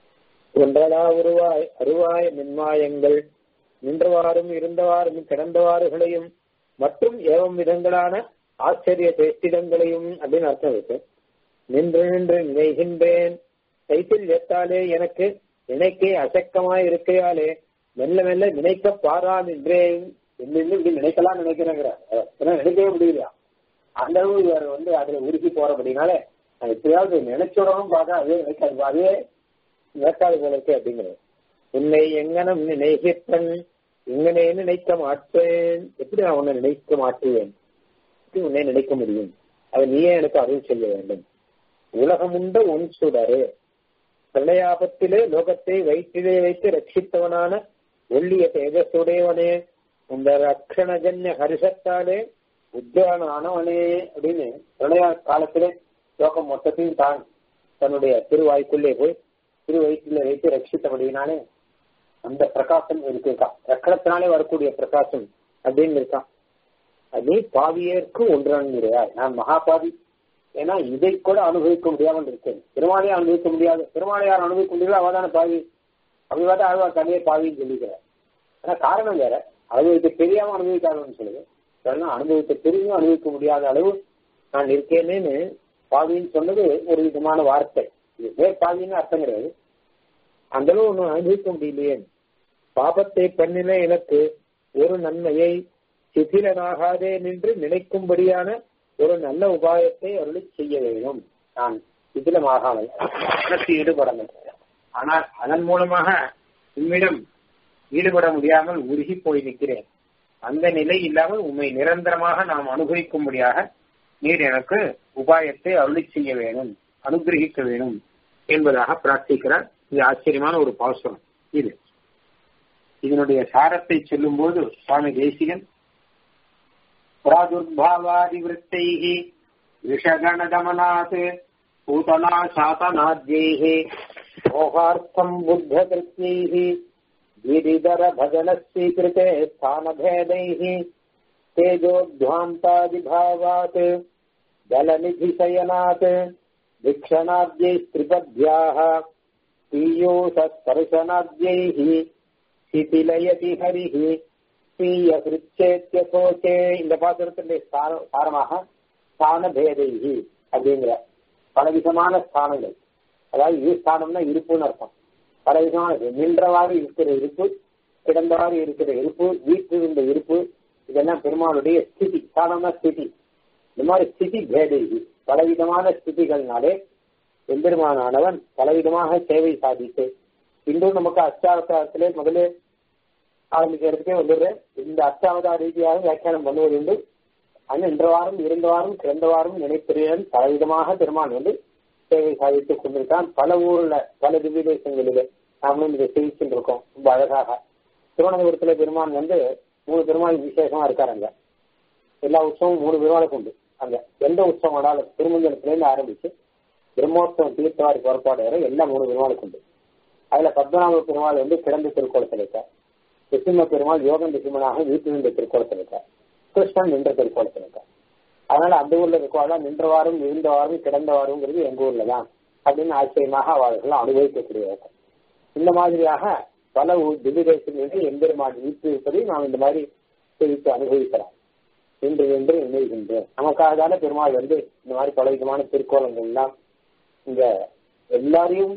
[SPEAKER 1] ஒன்றலா உருவாய் அருவாய மின்மாயங்கள் நின்றவாறும் இருந்தவாறும் கிடந்தவாறுகளையும் மற்றும் ஏவம் விதங்களான ஆச்சரிய பேச்சிடங்களையும் அப்படின்னு அர்த்தம் இருக்கு நின்று நின்று நினைகின்றேன் கைத்தில்யத்தாலே எனக்கு நினைக்க அசக்கமாய் இருக்கையாலே மெல்ல மெல்ல நினைக்க பாரா நின்றேன் இன்னும் இப்படி நினைக்கலாம் நினைக்கிறேங்கிற நினைக்கவே முடியலையா அந்த அளவு இவர் வந்து அதுல உருக்கி போறபடினால நான் எப்பயாவது நினைச்சுடணும் பார்த்தா அதே நினைக்காது அதே நினைக்காது போல இருக்கு அப்படிங்கிறது உன்னை எங்கனம் நினைகிற்றன் எங்கனே நினைக்க மாட்டேன் எப்படி நான் உன்னை நினைக்க மாட்டுவேன் எப்படி உன்னை நினைக்க முடியும் அதை நீயே எனக்கு அருள் செய்ய வேண்டும் உலகமுண்ட உன் சுடரு பிரளயாபத்திலே லோகத்தை வயிற்றிலே வைத்து ரட்சித்தவனான ஒள்ளிய தேஜஸுடையவனே இந்த ரக்ஷணஜன்ய ஹரிசத்தாலே உத்யான ஆனவனே அப்படின்னு பிரளய காலத்திலே லோகம் மொத்தத்தையும் தான் தன்னுடைய திருவாய்க்குள்ளே போய் திரு வயிற்றில வைத்து ரட்சித்தபடினாலே அந்த பிரகாசம் இருக்குக்கா ரக்கணத்தினாலே வரக்கூடிய பிரகாசம் அப்படின்னு இருக்கான் நீ பாவியேற்கு ஒன்றாகிறாய் நான் மகாபாவி ஏன்னா இதை கூட அனுபவிக்க முடியாமல் இருக்கேன் பெருமாளையே அனுபவிக்க முடியாது பெருமாளை யார் அனுபவிக்க முடியல அவதான பாவி அப்படி பார்த்தா ஆழ்வார் தனியே பாவின்னு சொல்லிக்கிறார் ஆனா காரணம் வேற அனுபவிக்க தெரியாம அனுபவிக்காதன்னு சொல்லுது அதெல்லாம் அனுபவிக்க தெரிஞ்சும் அனுபவிக்க முடியாத அளவு நான் இருக்கேனேன்னு பாவின்னு சொன்னது ஒரு விதமான வார்த்தை இது வேர் பாவின்னு அர்த்தம் கிடையாது அந்த அளவு ஒன்றும் அனுபவிக்க முடியலையே பாபத்தை பண்ணின எனக்கு ஒரு நன்மையை சிதிலனாகாதே நின்று நினைக்கும்படியான ஒரு நல்ல உபாயத்தை அருளி செய்ய வேண்டும் நான் சிதிலமாகாமல் எனக்கு ஈடுபடணும் ஆனால் அதன் மூலமாக உம்மிடம் ஈடுபட முடியாமல் உருகி போய் நிற்கிறேன் அந்த நிலை இல்லாமல் உண்மை நிரந்தரமாக நாம் அனுபவிக்கும்படியாக நீர் எனக்கு உபாயத்தை அருளி செய்ய வேணும் அனுகிரகிக்க வேணும் என்பதாக பிரார்த்திக்கிறார் இது ஆச்சரியமான ஒரு பாசுரம் இது இதனுடைய சாரத்தை சொல்லும் போது சுவாமி தேசிகன் प्रादुर्भावादिवृत्तैः विषगणदमनात् पूतना शातनाद्यैः मोहार्थम् बुद्धकृत्यैः गिरिधरभजनस्वीकृते स्थानभेदैः तेजोध्वान्तादिभावात् जलनिधिशयनात् भिक्षणाद्यैस्त्रिपद्भ्याः पीयूषस्पर्शनाद्यैः शिथिलयति हरिः ஸ்ரீய கிருச்சேத்தியோச்சே இந்த பாத்திரத்தினுடைய சாரமாக ஸ்தான பேதைகி அப்படிங்கிற பலவிதமான ஸ்தானங்கள் அதாவது இது ஸ்தானம்னா இருப்புன்னு அர்த்தம் பலவிதமான நின்றவாறு இருக்கிற இருப்பு கிடந்தவாறு இருக்கிற இருப்பு வீற்றிருந்த இருப்பு இதெல்லாம் பெருமாளுடைய ஸ்திதி ஸ்தானம்னா ஸ்திதி இந்த மாதிரி ஸ்திதி பேதைகி பலவிதமான ஸ்திதிகள்னாலே எம்பெருமானவன் பலவிதமாக சேவை சாதித்து இன்றும் நமக்கு அச்சாவதாரத்திலே முதலே ஆரம்பிக்கிறதுக்கே வந்துடுறேன் இந்த அச்சாவதார ரீதியாக வியாக்கியானம் பண்ணுவது உண்டு ஆனால் இன்ற வாரம் இருந்த வாரம் சிறந்த வாரம் நினைப்பிரியன் பலவிதமாக பெருமான் வந்து சேவை சாதித்துக் கொண்டிருக்கான் பல ஊர்ல பல திவ்ய தேசங்களிலே நாமளும் இதை செய்திட்டு இருக்கோம் ரொம்ப அழகாக திருவனந்தபுரத்துல பெருமான் வந்து மூணு பெருமாள் விசேஷமா இருக்காருங்க எல்லா உற்சவமும் மூணு பெருமாளுக்கு உண்டு அங்க எந்த உற்சவம் ஆனாலும் திருமஞ்சனத்திலேருந்து ஆரம்பிச்சு பிரம்மோத்சவம் தீர்த்தவாரி புறப்பாடு வரை எல்லா மூணு பெருமாளுக்கு உண்டு அதுல பத்மநாப பெருமாள் வந்து கிடந்த திருக்கோலத்தில் இருக்கார் நிசிம்ம பெருமாள் யோகம் நிசிம்மனாக வீட்டு நின்ற திருக்கோலத்தில் இருக்கார் கிருஷ்ணன் நின்ற திருக்கோலத்தில் இருக்கார் அதனால அந்த ஊர்ல இருக்கவாள் நின்றவாறும் இருந்தவாறும் கிடந்தவாறுங்கிறது எங்க ஊர்ல தான் அப்படின்னு ஆச்சரியமாக அவர்கள் அனுபவிக்கக்கூடியவர்கள் இந்த மாதிரியாக பல திவ்ய தேசங்களில் எம்பெருமான் வீட்டு இருப்பதை நாம் இந்த மாதிரி தெரிவித்து அனுபவிக்கிறோம் என்று என்று நினைவுகின்றேன் நமக்காக தானே பெருமாள் வந்து இந்த மாதிரி பல விதமான திருக்கோலங்கள் எல்லாம் இந்த எல்லாரையும்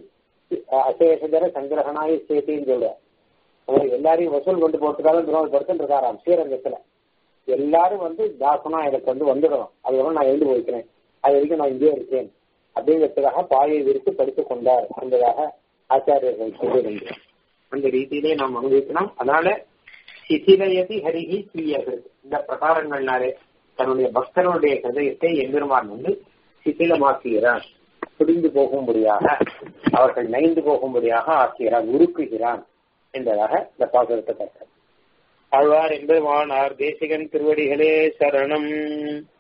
[SPEAKER 1] அசேஷதர சங்கிரகனாய சேத்தின்னு சொல்ற அவர் எல்லாரையும் வசூல் கொண்டு போட்டுக்காக பெருமாள் படுத்துட்டு இருக்காராம் ஸ்ரீரங்கத்துல எல்லாரும் வந்து தாசனா எனக்கு வந்து வந்துடணும் அதுக்கப்புறம் நான் எழுந்து போய்க்கிறேன் அது வரைக்கும் நான் இங்கே இருக்கேன் அப்படிங்கிறதுக்காக பாயை விரித்து படித்துக் கொண்டார் என்பதாக ஆச்சாரியர்கள் சொல்லியிருந்தேன் அந்த ரீதியிலே நாம் அனுபவிக்கணும் அதனால சிசிலயதி ஹரிகி ஸ்ரீயர்கள் இந்த பிரகாரங்கள்னாலே தன்னுடைய பக்தனுடைய ஹதயத்தை எம்பெருமான் வந்து சிசிலமாக்குகிறான் பிடிந்து போகும்படியாக அவர்கள் நைந்து போகும்படியாக ஆக்குகிறான் உருக்குகிறான் என்பதாக இந்த பாசுரத்தை கற்றார் ஆழ்வார் எம்பெருமானார் தேசிகன் திருவடிகளே சரணம்